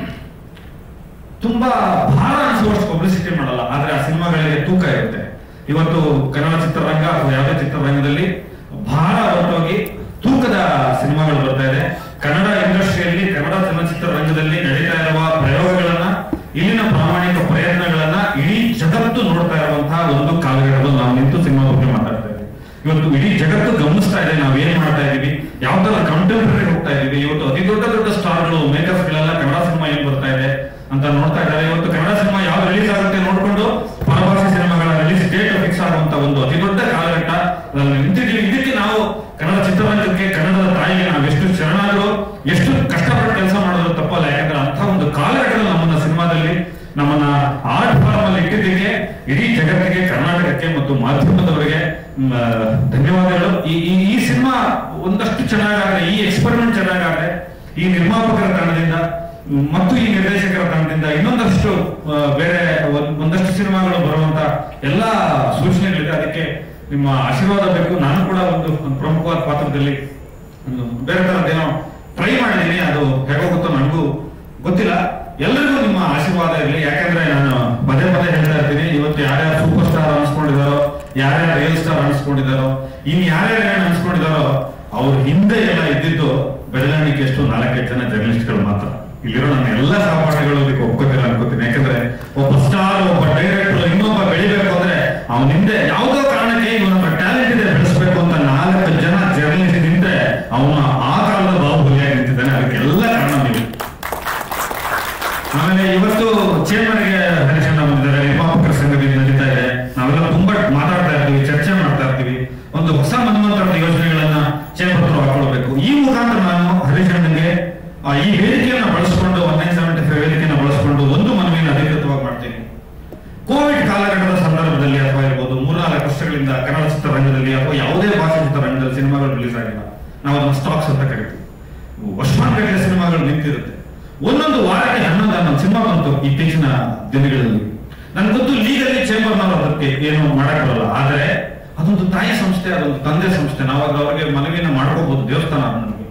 ತುಂಬಾ ಭಾರ ಅನಿಸುವಷ್ಟು ಪಬ್ಲಿಸಿಟಿ ಮಾಡಲ್ಲ ಆದ್ರೆ ಆ ಸಿನಿಮಾಗಳಿಗೆ ತೂಕ ಇರುತ್ತೆ ಇವತ್ತು ಕನ್ನಡ ಚಿತ್ರರಂಗ ಅಥವಾ ಯಾವುದೇ ಚಿತ್ರರಂಗದಲ್ಲಿ ಭಾರ ಹೊರಟೋಗಿ ತೂಕದ ಸಿನಿಮಾಗಳು ಬರ್ತಾ ಇದೆ ಕನ್ನಡ ಇಂಡಸ್ಟ್ರಿಯಲ್ಲಿ ಕನ್ನಡ ಚಲನಚಿತ್ರ ರಂಗದಲ್ಲಿ ನಡೀತಾ ಇರುವ ಪ್ರಯೋಗಗಳನ್ನ ಇಲ್ಲಿನ ಪ್ರಾಮಾಣಿಕ ಪ್ರಯತ್ನಗಳನ್ನ ಇಡೀ ಜಗತ್ತು ನೋಡ್ತಾ ಇರುವಂತಹ ಒಂದು ಕಾಲಘಟ್ಟದಲ್ಲಿ ನಾವು ನಿಂತು ಸಿನಿಮಾ ಬಗ್ಗೆ ಮಾತಾಡ್ತಾ ಇದ್ದೀವಿ ಇವತ್ತು ಇಡೀ ಜಗತ್ತು ಗಮನಿಸ್ತಾ ಇದೆ ನಾವ್ ಏನ್ ಮಾಡ್ತಾ ಇದೀವಿ ಯಾವ ತರ ಕಂಟೆಂಪ್ರರಿ ಹೋಗ್ತಾ ಇದೀವಿ ಇವತ್ತು ಅತಿ ದೊಡ್ಡ ದೊಡ್ಡ ಸ್ಟಾರ್ಗಳು ಮೇಕರ್ಸ್ ಗಳೆಲ್ಲ ಕನ್ನಡ ಸಿನಿಮಾ ಏನ್ ಬರ್ತಾ ಇದೆ ಅಂತ ನೋಡ್ತಾ ಇದ್ದಾರೆ ಇವತ್ತು ಕನ್ನಡ ಸಿನಿಮಾ ಯಾವ ರಿಲೀಸ್ ಆಗುತ್ತೆ ನೋಡ್ಕೊಂಡು ಪರಭಾಷೆ ಸಿನಿಮಾಗಳ ರಿಲೀಸ್ ಡೇಟ್ ಫಿಕ್ಸ್ ಆಗುವಂತ ಒಂದು ಅತಿ ದೊಡ್ಡ ಕಾಲಘಟ್ಟ ಅದ್ರಲ್ಲಿ ನಿಂತಿದ್ದೀವಿ ಇದಕ್ಕೆ ನಾವು ಕನ್ನಡ ಚಿತ್ರರಂಗಕ್ಕೆ ಕನ್ನಡದ ತಾಯಿಗೆ ನಾವು ಎಷ್ಟು ಶರಣಾದ್ರು ಎಷ್ಟು ಕಷ್ಟಪಟ್ಟು ಕೆಲಸ ಮಾಡೋದು ತಪ್ಪಲ್ಲ ಯಾಕಂದ್ರೆ ಅಂತ ಒಂದು ಕಾಲಘಟ್ಟದಲ್ಲಿ ನಮ್ಮನ್ನ ಸಿನಿಮಾದಲ್ಲಿ ನಮ್ಮನ್ನ ಆರ್ಟ್ ಫಾರ್ಮ್ ಅಲ್ಲಿ ಇಟ್ಟಿದ್ದಕ್ಕೆ ಇಡೀ ಜಗತ್ತಿಗೆ ಕರ್ನಾಟಕಕ್ಕೆ ಮತ್ತು ಮಾಧ್ಯಮದವರಿಗೆ ಮ್, ಆ, ಧನ್ಯವಾದಗಳು ಈ ಈ- ಈ ಸಿನಿಮಾ ಒಂದಷ್ಟು ಚೆನ್ನಾಗಾದ್ರೆ ಈ ಎಕ್ಸ್ಪೆರಿಮೆಂಟ್ ಚೆನ್ನಾಗಾದ್ರೆ ಈ ನಿರ್ಮಾಪಕರ ತಂಡದಿಂದ ಮ್, ಮತ್ತು ಈ ನಿರ್ದೇಶಕರ ತಂಡದಿಂದ ಇನ್ನೊಂದಷ್ಟು ಆ, ಬೇರೆ ಒಂದ್- ಒಂದಷ್ಟು ಸಿನಿಮಾಗಳು ಬರುವಂತ ಎಲ್ಲಾ ಸೂಚನೆಗಳಿದೆ ಅದಕ್ಕೆ ನಿಮ್ಮ ಆಶೀರ್ವಾದ ಬೇಕು ನಾನು ಕೂಡ ಒಂದು ಒಂದು ಪ್ರಮುಖವಾದ ಪಾತ್ರದಲ್ಲಿ ಒಂದು ಬೇರೆ ತರದ್ದೇನೋ ಟ್ರೈ ಮಾಡಿದ್ದೀನಿ ಅದು ಹೇಗೋಗುತ್ತೋ ನನಗೂ ಗೊತ್ತಿಲ್ಲ ಎಲ್ಲರಿಗೂ ನಿಮ್ಮ ಆಶೀರ್ವಾದ ಇರಲಿ ಯಾಕಂದ್ರೆ ನಾನು ಪದೇ ಪದೇ ಹೇಳ್ತಾ ಇರ್ತೀನಿ ಇವತ್ತು ಯಾರ್ಯಾರು ಸೂಪರ್ ಸ್ಟಾರ್ ಅನ್ಸ್ಕೊಂಡಿದಾರೋ ಯಾರ್ಯಾರು ರಿಯಲ್ ಸ್ಟಾರ್ ಅನ್ಸ್ಕೊಂಡಿದಾರೋ ಇನ್ ಯಾರ್ಯಾರು ಏನ್ ಅನ್ಸ್ಕೊಂಡಿದಾರೋ ಅವ್ರ ಹಿಂದೆ ಎಲ್ಲ ಇದ್ದಿದ್ದು ಬೆಳವಣಿಗೆ ಎಷ್ಟು ನಾಲ್ಕೈದು ಜನ ಜರ್ನಲಿಸ್ಟ್ಗಳು ಮಾತ್ರ ಇಲ್ಲಿರೋ ನನ್ನ ಎಲ್ಲ ಸಹಪಾಠಿಗಳು ಇದಕ್ಕೆ ಒಪ್ಕೋತಿಲ್ಲ ಅನ್ಕೋತೀನಿ ಯಾಕಂದ್ರೆ ಒಬ್ಬ ಸ್ಟಾರ್ ಒಬ್ಬ ಡೈರೆಕ್ಟರ್ ಇನ್ನೊಬ್ಬ ಬೆಳಿಬೇಕು ಅಂದ್ರೆ ಅವನ ಹಿಂದೆ ಯಾವುದೋ ಕಾರಣಕ್ಕೆ ಇವನ ಟ್ಯಾಲೆಂಟ್ ಇದೆ ಬೆಳೆಸ್ಬೇಕು ಅಂತ ನಾಲ್ಕು ಜನ ಜರ್ನಲಿಸ್ಟ್ ನಿಂತೆ ಅವನ ಆ ಕಾಲದ ಬಾಹುಬಲಿಯಾಗಿ ನಿಂತಿದ್ದಾನೆ ಅದಕ್ಕೆಲ್ಲ ಕಾರಣ ನೀವು ಆಮೇಲೆ ಇವತ್ತು ಚೇಂಬರ್ಗೆ ಹರಿಶಣ್ಣ ಬಂದಿದ್ದಾರೆ ನಿರ್ಮಾಪಕರ ಸಂಘದಿಂದ ನಡೀತಾ ಇದೆ ನಾವೆಲ್ಲ ತುಂಬಾ ಮಾತಾಡ್ತಾ ಇರ್ತೀವಿ ಚರ್ಚೆ ಮಾಡ್ತಾ ಇರ್ತೀವಿ ಒಂದು ಹೊಸ ಮನ್ವಂತರದ ಯೋಜನೆಗಳನ್ನ ಚೇಂಬರ್ ಹತ್ರ ಹಾಕೊಳ್ಬೇಕು ಈ ಮುಖಾಂತರ ನಾನು ಹರಿಶಣ್ಣಗೆ ಆ, ಈ ವೇದಿಕೆಯನ್ನ ಬಳಸಿಕೊಂಡು ಒನ್ ನೈನ್ ಸೆವೆಂಟಿ ಫೈವ್ ವೇದಿಕೆಯನ್ನ ಬಳಸಿಕೊಂಡು ಒಂದು ಮನವಿಯನ್ನು ಅಧಿಕೃತವಾಗಿ ಮಾಡ್ತೀನಿ ಕೋವಿಡ್ ಕಾಲಘಟ್ಟದ ಸಂದರ್ಭದಲ್ಲಿ ಅಥವಾ ಇರ್ಬೋದು ಮೂರ್ನಾಲ್ಕು ವರ್ಷಗಳಿಂದ ಕನ್ನಡ ಚಿತ್ರರಂಗದಲ್ಲಿ ಅಥವಾ ಯಾವುದೇ ಭಾಷೆ ಚಿತ್ರರಂಗದಲ್ಲಿ ಸಿನಿಮಾಗಳು ರಿಲೀಸ್ ಆಗಿಲ್ಲ ನಾವು ಅದನ್ನ ಸ್ಟಾಕ್ಸ್ ಅಂತ ಕರಿತೀವಿ ವರ್ಷಾನ್ಗಟ್ಟಲೆ ಸಿನಿಮಾಗಳು ನಿಂತಿರುತ್ತೆ ಒಂದೊಂದು ವಾರಕ್ಕೆ ಹನ್ನೊಂದು ಹನ್ನೊಂದು ಸಿನಿಮಾ ಬಂತು ಇತ್ತೀಚಿನ ದಿನಗಳಲ್ಲಿ ನನ್ಗೆ ಗೊತ್ತು ಲೀಗಲಿ ಚೇಂಬರ್ನವರು ಅದಕ್ಕೆ ಏನು ಮಾಡಕ್ಕಾಗಲ್ಲ ಆದ್ರೆ ಅದೊಂದು ತಾಯಿ ಸಂಸ್ಥೆ ಅದೊಂದು ತಂದೆ ಸಂಸ್ಥೆ ನಾವು ಅದು ಅವರಿಗೆ ಮನವಿಯನ್ನು ಮಾಡ್ಕೋಬಹುದು ದೇವಸ್ಥಾನ ಅದು ನಮಗೆ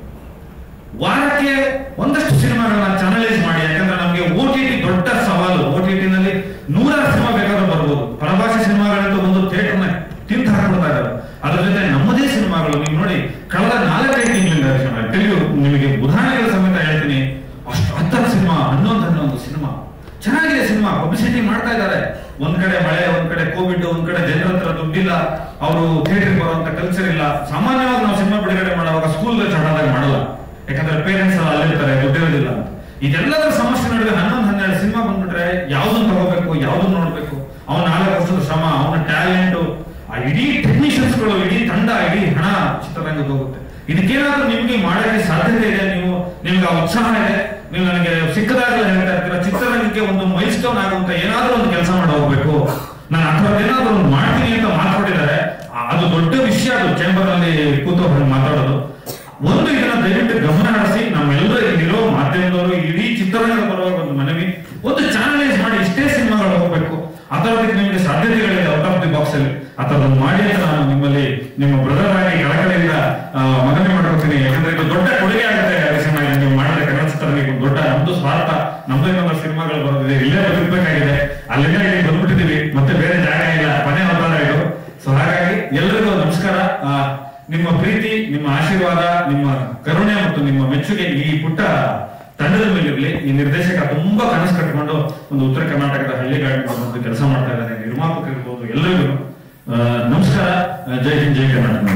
ವಾರಕ್ಕೆ ಒಂದಷ್ಟು ಸಿನಿಮಾಗಳನ್ನ ಚಾನಲೈಸ್ ಮಾಡಿ ಯಾಕಂದ್ರೆ ನಮಗೆ ಓ ಟಿ ಟಿ ದೊಡ್ಡ ಸವಾಲು ಓ ಟಿ ಟಿನಲ್ಲಿ ನೂರಾರು ಸಿನಿಮಾ ಬೇಕಾದ್ರೂ ಬರ್ಬೋದು ಪರಭಾಷೆ ಸಿನಿಮಾಗಳಂತೂ ಒಂದು ಥಿಯೇಟರ್ನ ತಿಂದು ಹಾಕ್ಬಿಡ್ತಾ ಇದ್ದಾರೆ ಅದ್ರ ಜೊತೆ ನಮ್ಮದೇ ಸಿನಿಮಾಗಳು ನೀವು ನೋಡಿ ಕಳೆದ ನಾಲ್ಕೈದು ತಿಂಗಳಿಂದ ತೆಲುಗು ನಿಮಗೆ ಉದಾಹರಣೆಗಳ ಸಮೇತ ಹೇಳ್ತೀನಿ ಅಷ್ಟು ಹತ್ತರ ಸಿನಿಮಾ ಹನ್ನೊಂದು ಹನ್ನೊಂದು ಸಿನಿಮಾ ಚೆನ್ನಾಗಿದೆ ಸಿನಿಮಾ ಪಬ್ಲಿಸಿಟಿ ಮಾಡ್ತಾ ಇದ್ದಾರೆ ಒಂದ್ ಕಡೆ ಮಳೆ ಒಂದ್ ಕಡೆ ಕೋವಿಡ್ ಒಂದ್ ಕಡೆ ಜನರ ಹತ್ರ ದುಡ್ಡಿಲ್ಲ ಅವರು ಥಿಯೇಟರ್ ಬರುವಂತ ಕಲ್ಚರ್ ಇಲ್ಲ ಸಾಮಾನ್ಯವಾಗಿ ನಾವು ಸಿನಿಮಾ ಬಿಡುಗಡೆ ಮಾಡುವಾಗ ಸ್ಕೂಲ್ ಚಟಾದಾಗ ಮಾಡಲ್ಲ ಯಾಕಂದ್ರೆ ಪೇರೆಂಟ್ಸ್ ಎಲ್ಲ ಅಲ್ಲಿರ್ತಾರೆ ದುಡ್ಡಿರೋದಿಲ್ಲ ಅಂತ ಇದೆಲ್ಲದರ ಸಮಸ್ಯೆ ನಡುವೆ ಹನ್ನೊಂದು ಹನ್ನೆರಡು ಸಿನಿಮಾ ಬಂದ್ಬಿಟ್ರೆ ಯಾವ್ದನ್ನ ತಗೋಬೇಕು ಯಾವ್ದನ್ನ ನೋಡ್ಬೇಕು ಅವನ ನಾಲ್ಕು ವರ್ಷದ ಶ್ರಮ ಅವನ ಟ್ಯಾಲೆಂಟ್ ಆ ಇಡೀ ಟೆಕ್ನಿಷಿಯನ್ಸ್ಗಳು ಇಡೀ ತಂಡ ಇಡೀ ಹಣ ಚಿತ್ರರಂಗಕ್ಕೆ ಹೋಗುತ್ತೆ ಇದಕ್ಕೇನಾದ್ರೂ ನಿಮ್ಗೆ ಮಾಡಕ್ಕೆ ಸಾಧ್ಯತೆ ಇದೆ ನೀವು ನಿಮ್ಗೆ ಆ ಉತ್ಸಾಹ ಇದೆ ನೀವು ನನಗೆ ಸಿಕ್ಕದಾಗಲೇ ಹೇಳ್ತಾ ಇರ್ತೀರ ಚಿತ್ರರಂಗಕ್ಕೆ ಒಂದು ಮೈಲ್ ಸ್ಟೋನ್ ಆಗುವಂತ ಏನಾದ್ರೂ ಒಂದು ಕೆಲಸ ಮಾಡಿ ಹೋಗ್ಬೇಕು ನಾನು ಅಥವಾ ಏನಾದ್ರೂ ಒಂದು ಮಾಡ್ತೀನಿ ಅಂತ ಮಾತಾಡಿದ್ದಾರೆ ಅದು ದೊಡ್ಡ ವಿಷಯ ಅದು ಚೇಂಬರ್ ನಲ್ಲಿ ಕೂತು ಅವ್ರು ಮಾತಾಡೋದು ಒಂದು ಇದನ್ನ ದಯವಿಟ್ಟು ಗಮನ ಹರಿಸಿ ನಮ್ಮೆಲ್ಲರೂ ಇಲ್ಲಿರೋ ಮಾಧ್ಯಮದವರು ಇಡೀ ಚಿತ್ರರಂಗದ ಬರುವಾಗ ಒಂದು ಮನವಿ ಒಂದು ಚಾನಲೈಸ್ ಮಾಡಿ ಇಷ್ಟೇ ಸಿನಿಮಾಗಳು ಹೋಗ್ಬೇಕು ಆ ಥರದಕ್ಕೆ ನಿಮಗೆ ಸಾಧ್ಯತೆಗಳಿದೆ ಔಟ್ ಆಫ್ ದಿ ಬಾಕ್ಸ್ ಅಲ್ಲಿ ಆ ಥರದನ್ನು ಮಾಡಿ ಅಂತ ನಾನು ನಿಮ್ಮಲ್ಲಿ ನಿಮ್ಮ ಬ್ರದರ್ ಆಗಿ ಕಳಕಳಿಯಿಂದ ಆ, ಮನವಿ ಮಾಡ್ಕೊತೀನಿ ಯಾಕಂದ್ರೆ ಇದು ದೊಡ್ಡ ಕೊಡುಗೆ ಆಗುತ್ತೆ ಹರಿಸಿನ ನೀವು ಮಾಡಿದ ಕನ್ನಡ ಚಿತ್ರರಂಗಕ್ಕೆ ಒಂದು ದೊಡ್ಡ ನಮ್ದು ಸ್ವಾರ್ಥ ನಮ್ದು ಇನ್ನೊಂದು ಸಿನಿಮಾಗಳು ಬರೋದಿದೆ ಇಲ್ಲೇ ಬದುಕಬೇಕಾಗಿದೆ ಅಲ್ಲಿಂದ ಇಲ್ಲಿ ಬಂದ್ಬಿಟ್ಟಿದೀವಿ ಮತ್ತೆ ಬೇರೆ ಜಾಗ ಇಲ್ಲ ಮನೆ ಅವತಾರ ಇದು ಸೊ ಹಾಗಾಗಿ ಎಲ್ರಿಗೂ ನಮಸ್ಕಾರ ಆ, ನಿಮ್ಮ ಪ್ರೀತಿ ನಿಮ್ಮ ಆಶೀರ್ವಾದ ನಿಮ್ಮ ಕರುಣೆ ಮತ್ತು ನಿಮ್ಮ ಮೆಚ್ಚುಗೆ ಈ ಪುಟ್ಟ ತಂಡದ ಮೇಲಿರಲಿ ಈ ನಿರ್ದೇಶಕ ತುಂಬಾ ಕನಸು ಕಟ್ಟಿಕೊಂಡು ಒಂದು ಉತ್ತರ ಕರ್ನಾಟಕದ ಹಳ್ಳಿಗಾಡಿನ ಒಂದು ಕೆಲಸ ಮಾಡ್ತಾ ಇದ್ದಾರೆ ನಿರ್ಮಾಪಕರಿರ್ಬೋದು ಎಲ್ಲರಿಗೂ ಆ, ನಮಸ್ಕಾರ ಜೈ ಹಿಂದ್ ಜೈ ಕರ್ನಾಟಕ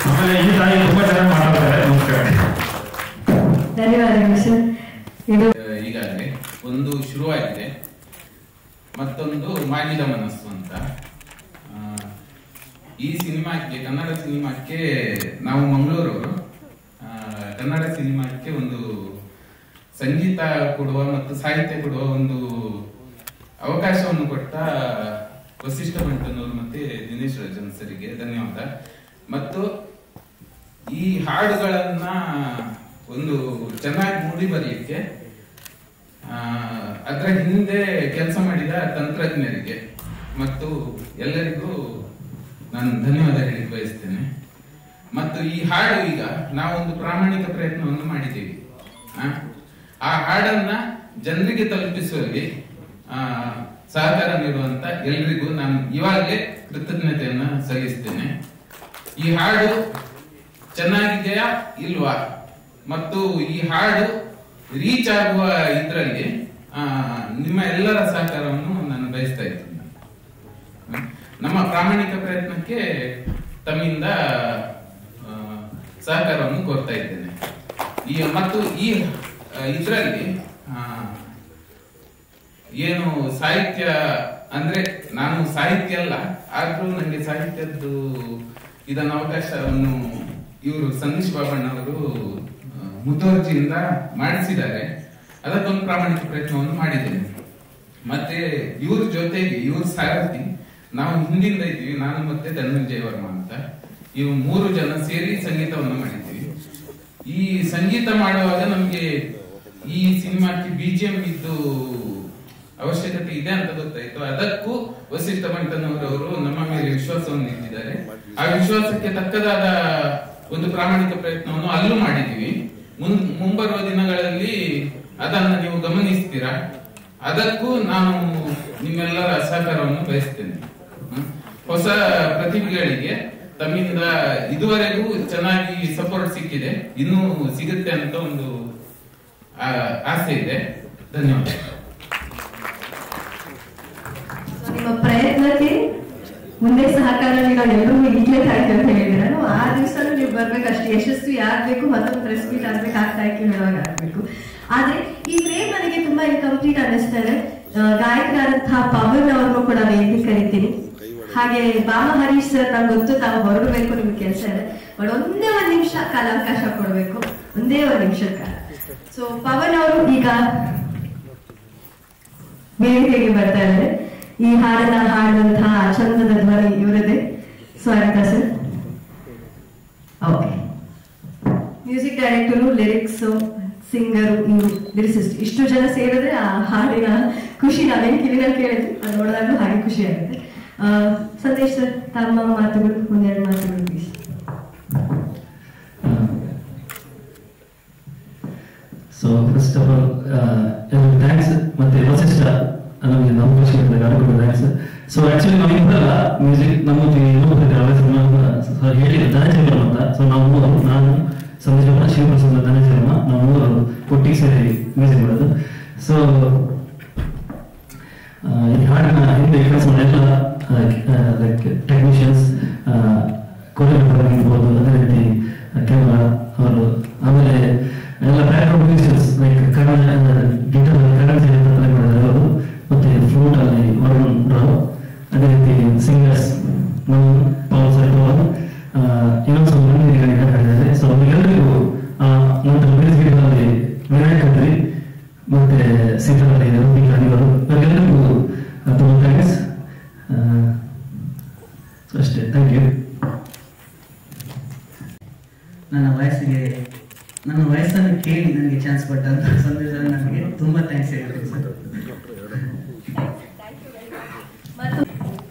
ಆಮೇಲೆ ಈ ತಾಯಿ ತುಂಬಾ ಚೆನ್ನಾಗಿ ಮಾತಾಡ್ತಾರೆ ನಮಸ್ಕಾರ ಧನ್ಯವಾದಗಳು ಸರ್ ಇದು ಈಗಾಗಲೇ ಒಂದು ಶುರುವಾಗಿದೆ ಮತ್ತೊಂದು ಮಾಗಿದ ಮನಸ್ಸು ಅಂತ ಆ, ಈ ಸಿನಿಮಾಕ್ಕೆ ಕನ್ನಡ ಸಿನಿಮಾಕ್ಕೆ ನಾವು ಮಂಗಳೂರವರು ಆ, ಕನ್ನಡ ಸಿನಿಮಾಕ್ಕೆ ಒಂದು ಸಂಗೀತ ಕೊಡುವ ಮತ್ತು ಸಾಹಿತ್ಯ ಕೊಡುವ ಒಂದು ಅವಕಾಶವನ್ನು ಕೊಟ್ಟ ವಸಿಷ್ಠ ಬಂಟನವರು ಮತ್ತೆ ದಿನೇಶ್ ರಾಜನ್ ಸರಿಗೆ ಧನ್ಯವಾದ ಮತ್ತು ಈ ಹಾಡುಗಳನ್ನ ಒಂದು ಚೆನ್ನಾಗಿ ಮೂಡಿ ಬರಲಿಕ್ಕೆ ಆ, ಅದರ ಹಿಂದೆ ಕೆಲಸ ಮಾಡಿದ ತಂತ್ರಜ್ಞರಿಗೆ ಮತ್ತು ಎಲ್ಲರಿಗೂ ನಾನು ಧನ್ಯವಾದ ಹೇಳಿ ಬಯಸ್ತೇನೆ ಮತ್ತು ಈ ಹಾಡು ಈಗ ನಾವೊಂದು ಪ್ರಾಮಾಣಿಕ ಪ್ರಯತ್ನವನ್ನು ಮಾಡಿದ್ದೀವಿ ಆ, ಆ ಹಾಡನ್ನ ಜನರಿಗೆ ತಲುಪಿಸುವಲ್ಲಿ ಆ, ಸಹಕಾರ ನೀಡುವಂತ ಎಲ್ರಿಗೂ ನಾನು ಇವಾಗಲೇ ಕೃತಜ್ಞತೆಯನ್ನ ಸಲ್ಲಿಸ್ತೇನೆ ಈ ಹಾಡು ಚೆನ್ನಾಗಿದೆಯಾ ಇಲ್ವಾ ಮತ್ತು ಈ ಹಾಡು ರೀಚ್ ಆಗುವ ಇದರಲ್ಲಿ ನಿಮ್ಮ ಎಲ್ಲರ ಸಹಕಾರವನ್ನು ನಾನು ಬಯಸ್ತಾ ಇದ್ದೀನಿ ಹ್ಮ್. ನಮ್ಮ ಪ್ರಾಮಾಣಿಕ ಪ್ರಯತ್ನಕ್ಕೆ ತಮ್ಮಿಂದ ಆ, ಸಹಕಾರವನ್ನು ಕೋರ್ತಾ ಇದ್ದೇನೆ ಈ ಮತ್ತು ಈ ಇದರಲ್ಲಿ ಏನು ಸಾಹಿತ್ಯ ಅಂದ್ರೆ ನಾನು ಸಾಹಿತ್ಯ ಅಲ್ಲ ಆದ್ರೂ ನನಗೆ ಸಾಹಿತ್ಯದ್ದು ಇದನ್ನ ಅವಕಾಶವನ್ನು ಇವರು ಸಂದೇಶ್ ಬಾಬಣ್ಣವರು ಆ, ಮುತುವರ್ಜಿಯಿಂದ ಮಾಡಿಸಿದ್ದಾರೆ ಅದಕ್ಕೊಂದು ಪ್ರಾಮಾಣಿಕ ಪ್ರಯತ್ನವನ್ನು ಮಾಡಿದ್ದೇನೆ ಮತ್ತೆ ಇವ್ರ ಜೊತೆಗೆ ಇವ್ರ ಸಾರಥಿ ನಾವು ಹಿಂದಿಂದ ಇದ್ದೀವಿ ನಾನು ಮತ್ತೆ ಧನಂಜಯ ವರ್ಮ ಅಂತ ಇವು ಮೂರು ಜನ ಸೇರಿ ಸಂಗೀತವನ್ನು ಮಾಡಿದ್ದೀವಿ ಈ ಸಂಗೀತ ಮಾಡುವಾಗ ನಮ್ಗೆ ಈ ಸಿನಿಮಾಕ್ಕೆ ಬಿಜಿಎಂ ಇದ್ದು ಅವಶ್ಯಕತೆ ಇದೆ ಅಂತ ಗೊತ್ತಾಯ್ತು ಅದಕ್ಕೂ ವಸಿಷ್ಠ ಬಂಟನವರವರು ನಮ್ಮ ಮೇಲೆ ವಿಶ್ವಾಸವನ್ನು ಇಟ್ಟಿದ್ದಾರೆ ಆ ವಿಶ್ವಾಸಕ್ಕೆ ತಕ್ಕದಾದ ಒಂದು ಪ್ರಾಮಾಣಿಕ ಪ್ರಯತ್ನವನ್ನು ಅಲ್ಲೂ ಮಾಡಿದೀವಿ ಮುನ್ ಮುಂಬರುವ ದಿನಗಳಲ್ಲಿ ಅದನ್ನ ನೀವು ಗಮನಿಸ್ತೀರಾ ಅದಕ್ಕೂ ನಾನು ನಿಮ್ಮೆಲ್ಲರ ಸಹಕಾರವನ್ನು ಬಯಸ್ತೇನೆ ಹ್ಮ್. ಹೊಸ ಪ್ರತಿಭೆಗಳಿಗೆ ತಮ್ಮಿಂದ ಇದುವರೆಗೂ ಚೆನ್ನಾಗಿ ಸಪೋರ್ಟ್ ಸಿಕ್ಕಿದೆ ಇನ್ನೂ ಸಿಗುತ್ತೆ ಅಂತ ಒಂದು ಆ, ಆಸೆ ಇದೆ ಧನ್ಯವಾದ ನಿಮ್ಮ ಪ್ರಯತ್ನಕ್ಕೆ ಮುಂದೆ ಸಹಕಾರ ನೀಡೋ ಎಲ್ಲರೂ ಈಗಲೇ ಥ್ಯಾಂಕ್ ಅಂತ ಹೇಳಿದ್ರೆ ಆ ದಿವಸನೂ ನೀವು ಬರ್ಬೇಕು ಅಷ್ಟು ಯಶಸ್ವಿ ಆಗ್ಬೇಕು ಮತ್ತೊಂದು ಪ್ರೆಸ್ ಮೀಟ್ ಆಗ್ಬೇಕು ಆ ಥ್ಯಾಂಕ್ ಯು ಹೇಳುವಾಗ ಆಗ್ಬೇಕು ಆದ್ರೆ ಈ ಫ್ರೇಮ್ ನನಗೆ ತುಂಬಾ ಇನ್ಕಂಪ್ಲೀಟ್ ಅನ್ನಿಸ್ತಾರೆ ಆ, ಗಾಯಕರಾದಂತಹ ಪವನ್ ಅವ್ರನ್ನು ಕೂಡ ವೇದಿಕೆ ಕರಿತೀನಿ ಹಾಗೆ ಬಾಮ ಹರೀಶ್ ಸರ್ ನಂಗೆ ಗೊತ್ತು ತಾವು ಹೊರಡಬೇಕು ನಿಮ್ಗೆ ಕೆಲಸ ಇದೆ ಬಟ್ ಒಂದೇ ಒಂದ್ ನಿಮಿಷ ಕಾಲಾವಕಾಶ ಕೊಡ್ಬೇಕು ಒಂದೇ ಒಂದ್ ನಿಮಿಷದ ಕಾಲ ಸೊ ಪವನ್ ಅವರು ಈಗ ವೇದಿಕೆಗೆ ಬರ್ತಾ ಇದ್ದಾರೆ ಈ ಹಾಡನ್ನ ಹಾಡುವಂತಹ ಚಂದದ ಧ್ವನಿ ಇವರದೇ ಸ್ವಾಗತ sir okay music director lyrics singer ಇವರು ಲಿರಿಸಿಸ್ಟ್ ಇಷ್ಟು ಜನ ಸೇರಿದ್ರೆ ಆ ಹಾಡಿನ ಖುಷಿ ನಾವೇನು ಕಿವಿನಲ್ಲಿ ಕೇಳಿದ್ವಿ ಅದು ನೋಡಿದಾಗಲೂ ಹಾಗೆ ಖುಷಿ ಆಗುತ್ತೆ ಆ, ಸಂದೇಶ್ ಸರ್ ತಮ್ಮ ಮಾತುಗಳು ಒಂದೆರಡು ಮಾತುಗಳು please so first of all ಎಲ್ಲರಿಗೂ ಥ್ಯಾಂಕ್ಸ್ ಮತ್ತೆ ವಸಿಷ್ಠ ನಮಗೆ ನಮ್ಮ ಖುಷಿ ಆಗ್ತದೆ ಥ್ಯಾಂಕ್ಸ್ ಸೊ ಆಕ್ಚುಲಿ ನಾವು ಇಬ್ಬರಲ್ಲ ಮ್ಯೂಸಿಕ್ ನಮ್ಮೊಟ್ಟಿಗೆ ಇನ್ನೊಬ್ಬರು ಹೇಳಿದ ಧನಂಜಯ ಅಂತ ಸೊ ನಾವು ಮೂವರು ನಾನು ಸಂದೇಶ್ ಅವರ ಶಿವಪ್ರಸಾದ ಧನಂಜಯ ನಾವು ಮೂವರು ಒಟ್ಟಿಗೆ ಸೇರಿ ಮ್ಯೂಸಿಕ್ ಮಾಡೋದು ಸೊ ಈ ಹಾಡಿನ ಹಿಂದೆ ಕೆಲಸ ಮಾಡಿದ ಲೈಕ್ ಟೆಕ್ನಿಷಿಯನ್ಸ್ ಕೊರಿಯೋಗ್ರಾಫರ್ ಆಗಿರ್ಬೋದು ಅದೇ ರೀತಿ ಕ್ಯಾಮ್ರಾ ಅವರು ಆಮೇಲೆ ಎಲ್ಲ background musicians like Kannada guitar Kannada play ಮಾಡಿದ್ದಾರೆ ಅವರು ಮತ್ತೆ ಫ್ಲೂಟ್ ಅಲ್ಲಿ ವರುಣ್ ರಾವ್ ಅದೇ ರೀತಿ ಸಿಂಗರ್ಸ್ ನಮ್ಮ ಪವರ್ ಸರ್ ಪವರ್ ಇನ್ನೊಂದು ಸ್ವಲ್ಪ ಮಂದಿ ಹಾಡಿದ್ದಾರೆ ಸೊ ಅವರಿಗೆಲ್ಲರಿಗೂ ನಂತರ ಮ್ಯೂಸಿಕ್ ವಿಡಿಯೋದಲ್ಲಿ ವಿನಾಯಕ್ ಕಟ್ರಿ ಮತ್ತೆ ಸೀತಾರಾಮಿ ರವಿ ಕಾಣಿವರು ಇವರಿಗೆಲ್ಲರಿಗೂ ತುಂಬ ಥ್ಯಾಂಕ್ಸ್ ಅಷ್ಟೇ ಥ್ಯಾಂಕ್ ಯು ನನ್ನ ವಯಸ್ಸಿಗೆ ನನ್ನ ವಯಸ್ಸನ್ನು ಕೇಳಿ ನನಗೆ ಚಾನ್ಸ್ ಕೊಟ್ಟಂತ ಸಂದೇಶ ನನಗೆ ತುಂಬಾ ಥ್ಯಾಂಕ್ಸ್ ಹೇಳ್ತೀನಿ ಸರ್ ಮತ್ತು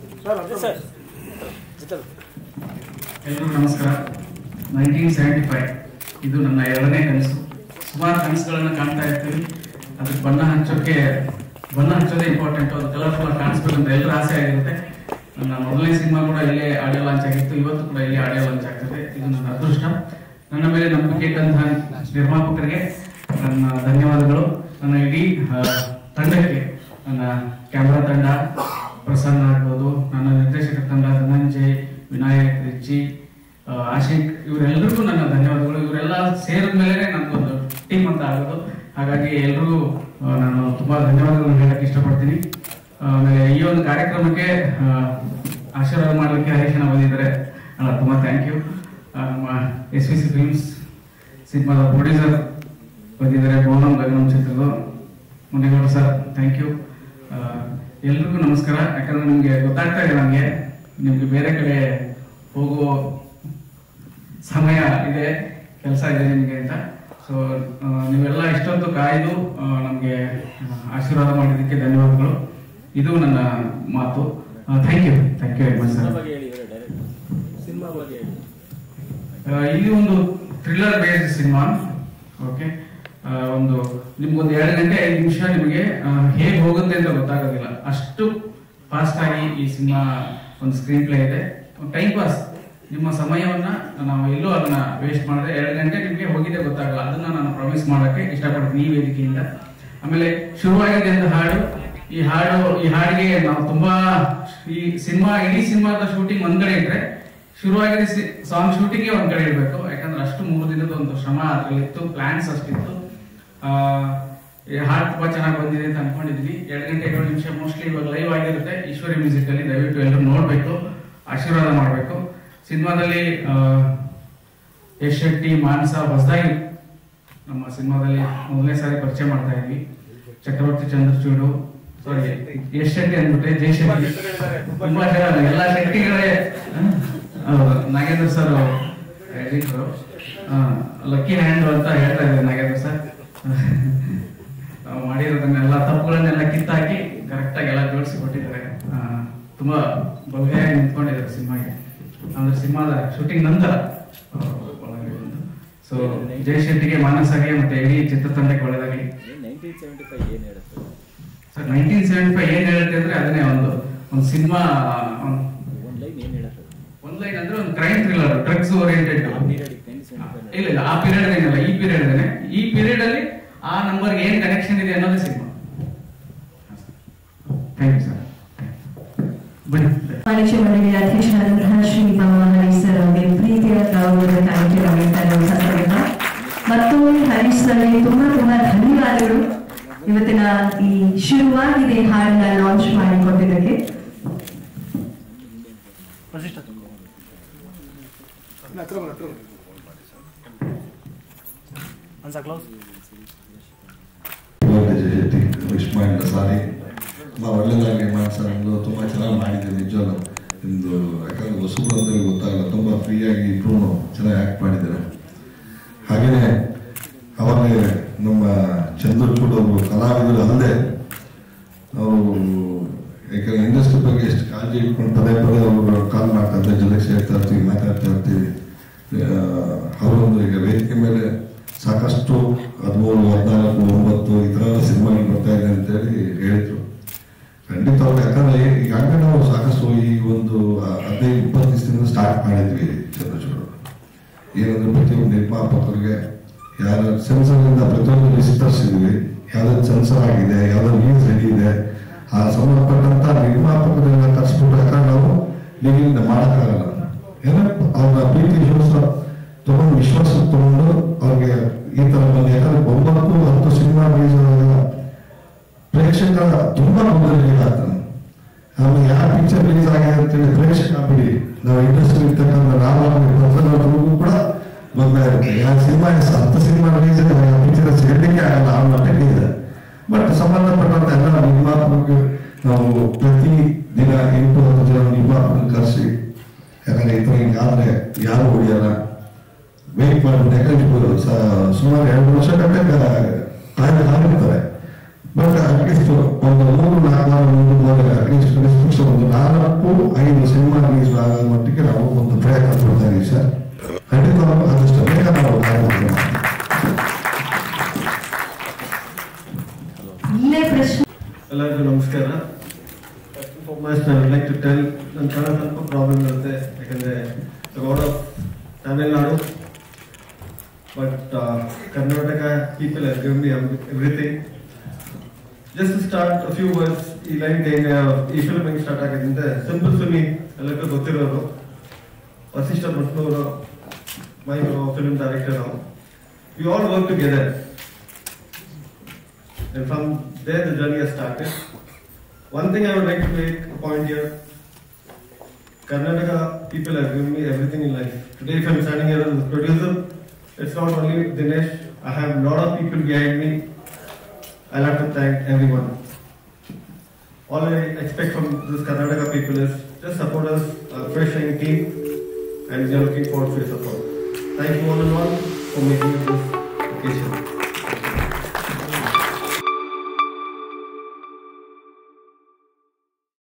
ಎಲ್ರಿಗೂ ನಮಸ್ಕಾರ ನೈನ್ಟೀನ್ ಸೆವೆಂಟಿ ಫೈವ್ ಇದು ನನ್ನ ಎರಡನೇ ಕನಸು ಸುಮಾರು ಕನಸುಗಳನ್ನು ಕಾಣ್ತಾ ಇರ್ತೀವಿ ಅದಕ್ಕೆ ಬಣ್ಣ ಹಚ್ಚೋಕೆ ಬಣ್ಣ ಹಚ್ಚೋದೇ ಇಂಪಾರ್ಟೆಂಟ್ ಅದು ಕಲರ್ಫುಲ್ ಕಾಣಿಸ್ಬೇಕು ಅಂತ ಎಲ್ಲರ ಆಸೆ ಆಗಿರುತ್ತೆ ನನ್ನ ಮೊದಲನೇ ಸಿನಿಮಾ ಕೂಡ ಇಲ್ಲೇ ಆಡಿಯೋ ಲಾಂಚ್ ಆಗಿತ್ತು ಇವತ್ತು ಕೂಡ ಇಲ್ಲೇ ಆಡಿಯೋ ಲಾಂಚ್ ಆಗ್ತದೆ ಇದು ನನ್ನ ಅದೃಷ್ಟ ನನ್ನ ಮೇಲೆ ನಂಬಿಕೆ ಇಟ್ಟಂತಹ ನಿರ್ಮಾಪಕರಿಗೆ ನನ್ನ ಧನ್ಯವಾದಗಳು ನನ್ನ ಇಡೀ ಆ, ತಂಡಕ್ಕೆ ನನ್ನ ಕ್ಯಾಮ್ರಾ ತಂಡ ಪ್ರಸನ್ನ ಆಗ್ಬೋದು ನನ್ನ ನಿರ್ದೇಶಕ ತಂಡ ಧನಂಜಯ್ ವಿನಾಯಕ್ ರಿಚಿ ಆ, ಆಶಿಕ್ ಇವರೆಲ್ಲರಿಗೂ ನನ್ನ ಧನ್ಯವಾದಗಳು ಇವರೆಲ್ಲ ಸೇರಿದ ಮೇಲೆ ನನಗೊಂದು ಟೀಮ್ ಅಂತ ಆಗೋದು ಹಾಗಾಗಿ ಎಲ್ರಿಗೂ ಆ, ನಾನು ತುಂಬಾ ಧನ್ಯವಾದಗಳನ್ನು ಹೇಳಕ್ಕೆ ಇಷ್ಟಪಡ್ತೀನಿ ಆ, ಆಮೇಲೆ ಈ ಒಂದು ಕಾರ್ಯಕ್ರಮಕ್ಕೆ ಆ, ಆಶೀರ್ವಾದ ಮಾಡಲಿಕ್ಕೆ ಹರೀಶನ ಬಂದಿದ್ದಾರೆ ಅಲ್ಲ ತುಂಬಾ ಥ್ಯಾಂಕ್ ಯು ನಮ್ಮ ಎಸ್ ವಿ ಸಿ ಫಿಲ್ಮ್ಸ್ ಸಿನಿಮಾದ ಪ್ರೊಡ್ಯೂಸರ್ ಬಂದಿದ್ದಾರೆ ಭುವನಂ ಗಗನಂ ಚಿತ್ರದ ಮುನೇಗೌಡ ಸರ್ ಥ್ಯಾಂಕ್ ಯು ಎಲ್ರಿಗೂ ನಮಸ್ಕಾರ ಯಾಕಂದ್ರೆ ನಿಮಗೆ ಗೊತ್ತಾಗ್ತಾ ಇದೆ ನನಗೆ ನಿಮ್ಗೆ ಬೇರೆ ಕಡೆ ಹೋಗೋ ಸಮಯ ಇದೆ ಕೆಲಸ ಇದೆ ನಿಮಗೆ ಅಂತ ಸೊ ನೀವೆಲ್ಲ ಇಷ್ಟೊತ್ತು ಕಾಯ್ದು ನಮಗೆ ಆಶೀರ್ವಾದ ಮಾಡಿದ್ದಕ್ಕೆ ಧನ್ಯವಾದಗಳು ಇದು ನನ್ನ ಮಾತು thank you thank you very much sir ಆ, ಇಲ್ಲಿ ಒಂದು ಥ್ರಿಲ್ಲರ್ ಬೇಸ್ಡ್ ಸಿನಿಮಾ ಓಕೆ ಒಂದು ನಿಮ್ಗೊಂದು ಎರಡು ಗಂಟೆ ಐದು ನಿಮಿಷ ನಿಮಗೆ ಹೇಗೆ ಹೋಗುತ್ತೆ ಅಂತ ಗೊತ್ತಾಗೋದಿಲ್ಲ ಅಷ್ಟು ಫಾಸ್ಟ್ ಆಗಿ ಈ ಸಿನಿಮಾ ಒಂದು ಸ್ಕ್ರೀನ್ ಪ್ಲೇ ಇದೆ ಟೈಮ್ ಪಾಸ್ ನಿಮ್ಮ ಸಮಯವನ್ನ ನಾವು ಎಲ್ಲೂ ಅದನ್ನ ವೇಸ್ಟ್ ಮಾಡದೆ ಎರಡು ಗಂಟೆ ನಿಮಗೆ ಹೋಗಿದೆ ಗೊತ್ತಾಗಲ್ಲ ಅದನ್ನ ನಾನು ಪ್ರಾಮಿಸ್ ಮಾಡಕ್ಕೆ ಇಷ್ಟಪಡ್ತೀನಿ ಈ ವೇದಿಕೆಯಿಂದ ಆಮೇಲೆ ಶುರುವಾಗಿದೆ ಅಂತ ಹಾಡು ಈ ಹಾಡು ಈ ಹಾಡಿಗೆ ನಾವು ತುಂಬಾ ಈ ಸಿನಿಮಾ ಇಡೀ ಸಿನಿಮಾದ ಶೂಟಿಂಗ್ ಒಂದ್ ಕಡೆ ಇಟ್ರೆ ಶುರುವಾಗಿದೆ ಸಾಂಗ್ ಶೂಟಿಂಗ್ ಒಂದ್ ಕಡೆ ಇರಬೇಕು ಯಾಕಂದ್ರೆ ಅಷ್ಟು ಮೂರು ದಿನದ ಒಂದು ಶ್ರಮ ಅದ್ರಲ್ಲಿ ಇತ್ತು ಪ್ಲಾನ್ಸ್ ಅಷ್ಟಿತ್ತು ಆ, ಈ ಹಾಡು ತುಂಬಾ ಚೆನ್ನಾಗಿ ಬಂದಿದೆ ಅಂತ ಅನ್ಕೊಂಡಿದೀನಿ ಎರಡು ಗಂಟೆ ಏಳು ನಿಮಿಷ ಮೋಸ್ಟ್ಲಿ ಇವಾಗ ಲೈವ್ ಆಗಿರುತ್ತೆ ಈಶ್ವರಿ ಮ್ಯೂಸಿಕ್ ಅಲ್ಲಿ ದಯವಿಟ್ಟು ಎಲ್ಲರೂ ನೋಡ್ಬೇಕು ಆಶೀರ್ವಾದ ಮಾಡಬೇಕು ಸಿನಿಮಾದಲ್ಲಿ ಆ, ಯಶ್ ಶೆಟ್ಟಿ ಮಾನಸ ಹೊಸದಾಗಿ ನಮ್ಮ ಸಿನಿಮಾದಲ್ಲಿ ಮೊದಲನೇ ಸಾರಿ ಪರಿಚಯ ಮಾಡ್ತಾ ಇದ್ವಿ ಚಕ್ರವರ್ತಿ ಚಂದ್ರಚೂಡು ಸಾರಿ ಯಶ್ ಶೆಟ್ಟಿ ಅಂದ್ಬಿಟ್ಟೆ ಜೈ ಶೆಟ್ಟಿ ತುಂಬಾ ಜನ ಎಲ್ಲ ಶೆಟ್ಟಿಗಳೇ ಹೌದು, ನಾಗೇಂದ್ರ ಸರ್ ಹೇಳಿದ್ರು ಲಕ್ಕಿ ಹ್ಯಾಂಡ್ ಅಂತ ಹೇಳ್ತಾ ಇದ್ದಾರೆ ನಾಗೇಂದ್ರ ಸರ್ ನಾವು ಮಾಡಿರೋದನ್ನೆಲ್ಲ ತಪ್ಪುಗಳನ್ನೆಲ್ಲ ಕಿತ್ತಾಕಿ ಕರೆಕ್ಟ್ ಆಗಿ ಎಲ್ಲ ಜೋಡಿಸಿ ಕೊಟ್ಟಿದ್ದಾರೆ ಆ, ತುಂಬಾ ಬಗೆಯಾಗಿ ನಿಂತ್ಕೊಂಡಿದ್ದಾರೆ ಸಿನಿಮಾಗೆ ಅಂದ್ರೆ ಸಿನಿಮಾದ ಶೂಟಿಂಗ್ ನಂತರ ಸೊ ಜೈ ಶೆಟ್ಟಿಗೆ ಮಾನಸಾಗೆ ಮತ್ತೆ ಇಡೀ ಚಿತ್ರತಂಡಕ್ಕೆ ಒಳ್ಳೆದಾಗಿ ಸರ್ ನೈನ್ಟೀನ್ ಸೆವೆಂಟಿ ಫೈವ್ ಏನ್ ಹೇಳುತ್ತೆ ಅಂದ್ರೆ ಅದನ್ನೇ ಒಂದು ಒಂದು ಸಿನಿಮಾ ಒಂದ್ ಲೈನ್ ಅಂದ್ರೆ ಒಂದು ಕ್ರೈಮ್ ಥ್ರಿಲ್ಲರ್ ಡ್ರಗ್ಸ್ ಓರಿಯೆಂಟೆಡ್ ಇಲ್ಲ ಇಲ್ಲ ಆ ಪೀರಿಯಡ್ ಏನಿಲ್ಲ ಈ ಪೀರಿಯಡ್ ಈ ಪೀರಿಯಡ್ ಅಲ್ಲಿ ಆ ನಂಬರ್ ಏನ್ ಕನೆಕ್ಷನ್ ಇದೆ ಅನ್ನೋದೇ ಸಿನಿಮಾ ಥ್ಯಾಂಕ್ ಯು ಸರ್ ಬನ್ನಿ ವಾಣಿಜ್ಯ ಮಂಡಳಿಯ ಅಧ್ಯಕ್ಷರಾದಂತಹ ಶ್ರೀ ಭಗವಾನ್ ಹರೀಶ್ ಸರ್ ಅವರಿಗೆ ಪ್ರೀತಿಯ ಗೌರವದ ಕಾರ್ಯಕ್ರಮ ನೀಡ್ತಾ ಇರುವ ಸಂದರ್ಭ ಮತ್ತೊಮ್ಮೆ ಹರೀಶ್ ಸರ್ಗೆ ತುಂಬಾ ತುಂಬಾ ಧನ್ಯವಾದಗಳು ಇವತ್ತಿನ ಈ ಶುರುವಾಗಿದೆ ಹಾಡನ್ನ ಲಾಂಚ್ ಮಾಡಿಕೊಟ್ಟಿದ್ದಕ್ಕೆ ಗೋಲ್ಡೇಜ್ ಶೆಟ್ಟಿ ವಿಶ್ ಮಾಡಿದ ಸಾರಿ ತುಂಬ ಒಳ್ಳೆಯದಾಗಿ ಮಾಡ್ಸರ್ ನಿಮ್ದು ತುಂಬ ಚೆನ್ನಾಗಿ ಮಾಡಿದ್ದೀವಿ ನಿಜವಲ್ಲ ನಿಮ್ಮದು ಯಾಕಂದ್ರೆ ಹೊಸಬ್ರು ಅಂತ ಗೊತ್ತಾಗಲ್ಲ ತುಂಬ ಫ್ರೀಯಾಗಿ ಇಬ್ಬರು ಚೆನ್ನಾಗಿ ಆ್ಯಕ್ಟ್ ಮಾಡಿದ್ದಾರೆ ಹಾಗೆಯೇ ಅವಾಗಲೇ ನಮ್ಮ ಚಂದ್ರಚೂಡ್ ಅವರು ಕಲಾವಿದರು ಅಲ್ಲದೆ ಅವರು ಯಾಕಂದ್ರೆ ಇಂಡಸ್ಟ್ರಿ ಬಗ್ಗೆ ಎಷ್ಟು ಕಾಳಜಿ ಇಟ್ಕೊಂಡು ಪದೇ ಪದೇ ಅವರು ಕಾಲ್ ಮಾಡ್ತಾ ಇರ್ತಾರೆ ಜೊತೆಗೆ ಸೇರ್ತಾ ಇರ್ತೀವಿ ಮಾತಾಡ್ತಾ ಇರ್ತೀವಿ ಆ, ಅವರೊಂದು ಈಗ ವೇದಿಕೆ ಮೇಲೆ ಸಾಕಷ್ಟು ಹದಿಮೂರು ಹದಿನಾಲ್ಕು ಒಂಬತ್ತು ಈ ಥರ ಸಿನಿಮಾಗಳು ಬರ್ತಾ ಇದೆ ಅಂತೇಳಿ ಹೇಳಿದ್ರು ಖಂಡಿತವಾಗಿ ಯಾಕಂದ್ರೆ ಈಗಾಗಲೇ ನಾವು ಸಾಕಷ್ಟು ಈ ಒಂದು ಆ, ಹದಿನೈದು ಇಪ್ಪತ್ತು ದಿವಸದಿಂದ ಸ್ಟಾರ್ಟ್ ಮಾಡಿದ್ವಿ ಚಂದ್ರಚೂಡ್ ಏನಂದ್ರೆ ಪ್ರತಿಯೊಂದು ನಿರ್ಮಾಪಕರಿಗೆ ಯಾರ ಸೆನ್ಸರ್ನಿಂದ ಪ್ರತಿಯೊಂದು ಲಿಸ್ಟ್ ತರಿಸಿದ್ವಿ ಯಾವ್ದಾದ್ರು ಸೆನ್ಸರ್ ಆಗಿದೆ ಯಾವ್ದಾದ್ರು ಲೀಸ್ ರೆಡಿ ಇದೆ ಆ ಸಂಬಂಧಪಟ್ಟಂತ ನಿರ್ಮಾಪಕರನ್ನ ತರಿಸ್ಬಿಟ್ಟು ಯಾಕಂದ್ರೆ ನಾವು ಈಗಿಂದ ಮಾಡೋಕ್ಕಾಗಲ್ಲ ಏನೋ ಅವ್ರ ಪ್ರೀತಿ ವಿಶ್ವಾಸ ತಗೊಂಡು ವಿಶ್ವಾಸ ತಗೊಂಡು ಅವ್ರಿಗೆ ಈ ತರ ಬಂದು ಯಾಕಂದ್ರೆ ಒಂಬತ್ತು ಹತ್ತು ಸಿನಿಮಾ ರಿಲೀಸ್ ಆದಾಗ ಪ್ರೇಕ್ಷಕ ತುಂಬಾ ಗೊಂದಲಿಗಳಾಗ್ತಾನೆ ಆಮೇಲೆ ಯಾವ ಪಿಕ್ಚರ್ ರಿಲೀಸ್ ಆಗಿದೆ ಅಂತೇಳಿ ಪ್ರೇಕ್ಷಕ ಬಿಡಿ ನಾವು ಇಂಡಸ್ಟ್ರಿ ಇರ್ತಕ್ಕಂಥ ನಾವು ಕೂಡ ಗೊಂದಲ ಇರುತ್ತೆ ಯಾವ ಸಿನಿಮಾ ಹತ್ತು ಸಿನಿಮಾ ರಿಲೀಸ್ ಪಿಕ್ಚರ್ ಹೇಳಲಿಕ್ಕೆ ಆಗಲ್ಲ ಆ ಮಟ್ಟಕ್ಕೆ ಇದೆ ಬಟ್ ಸಂಬಂಧಪಟ್ಟಂತ ಎಲ್ಲ ನಿರ್ಮಾಪಕರಿಗೆ ನಾವು ಪ್ರತಿ ದಿನ ಎಂಟು ಹತ್ತು ಜನ ನಿರ್ಮಾಪಕರನ್ನು ಕರೆಸಿ ಯಾಕಂದ್ರೆ ಈ ಥರ ಹಿಂಗಾದ್ರೆ ಯಾರು ಹೊಡಿಯಲ್ಲ ವೇಟ್ ಮಾಡ್ಬಿಟ್ಟು ಯಾಕಂದ್ರೆ ಸ- ಸುಮಾರು ಎರಡು ವರ್ಷ ಗಂಟೆ ಕಾಯ್ದೆ ಆಗಿರ್ತಾರೆ ಬಟ್ ಅಟ್ಲೀಸ್ಟ್ ಒಂದು ಮೂರು ನಾಲ್ಕು ವಾರ ಮುಂದೆ ಹೋದರೆ ಅಟ್ಲೀಸ್ಟ್ ಕನಿಷ್ಠ ಒಂದು ನಾಲ್ಕು ಐದು ಸಿನಿಮಾ ರಿಲೀಸ್ ಆಗೋ ಮಟ್ಟಿಗೆ ನಾವು ಒಂದು ಪ್ರಯತ್ನ ಪಡ್ತಾ ಇದೀವಿ ಸರ್ ಖಂಡಿತವಾಗ್ಲೂ ಆದಷ್ಟು ಬೇಗ ನಾವು ಕಾರ್ಯಕ್ರಮ ಮಾಡ್ತೀವಿ. ಇಲ್ಲೇ ಪ್ರಶ್ನೆ ಎಲ್ಲರಿಗೂ ನಮಸ್ಕಾರ foremost I would like to tell ನನ್ನ ಕನ್ನಡ ಸ್ವಲ್ಪ ಪ್ರಾಬ್ಲಮ್ ಇರುತ್ತೆ ಯಾಕಂದರೆ out of Tamil Nadu but Karnataka people has give me everything just start few words ಈ ಲೈನ್ ಈ ಫಿಲ್ಮ್ ಹೆಂಗೆ ಸ್ಟಾರ್ಟ್ ಆಗಿದೆ ಸಿಂಪಲ್ ಫಿಲ್ಮಿ ಎಲ್ಲರಿಗೂ ಗೊತ್ತಿರೋದು Vasishtha Bhatnur, my uh, film director now. We all work together. And from there the journey has started. One thing I would like to make a point here. Karnataka people have given me everything in life. Today if I'm standing here as a producer, it's not only Dinesh, I have a lot of people behind me. I'll have to thank everyone. All I expect from this Karnataka people is just support us, a fresh young team, and we are looking forward to your support. Thank you all in all for making this occasion.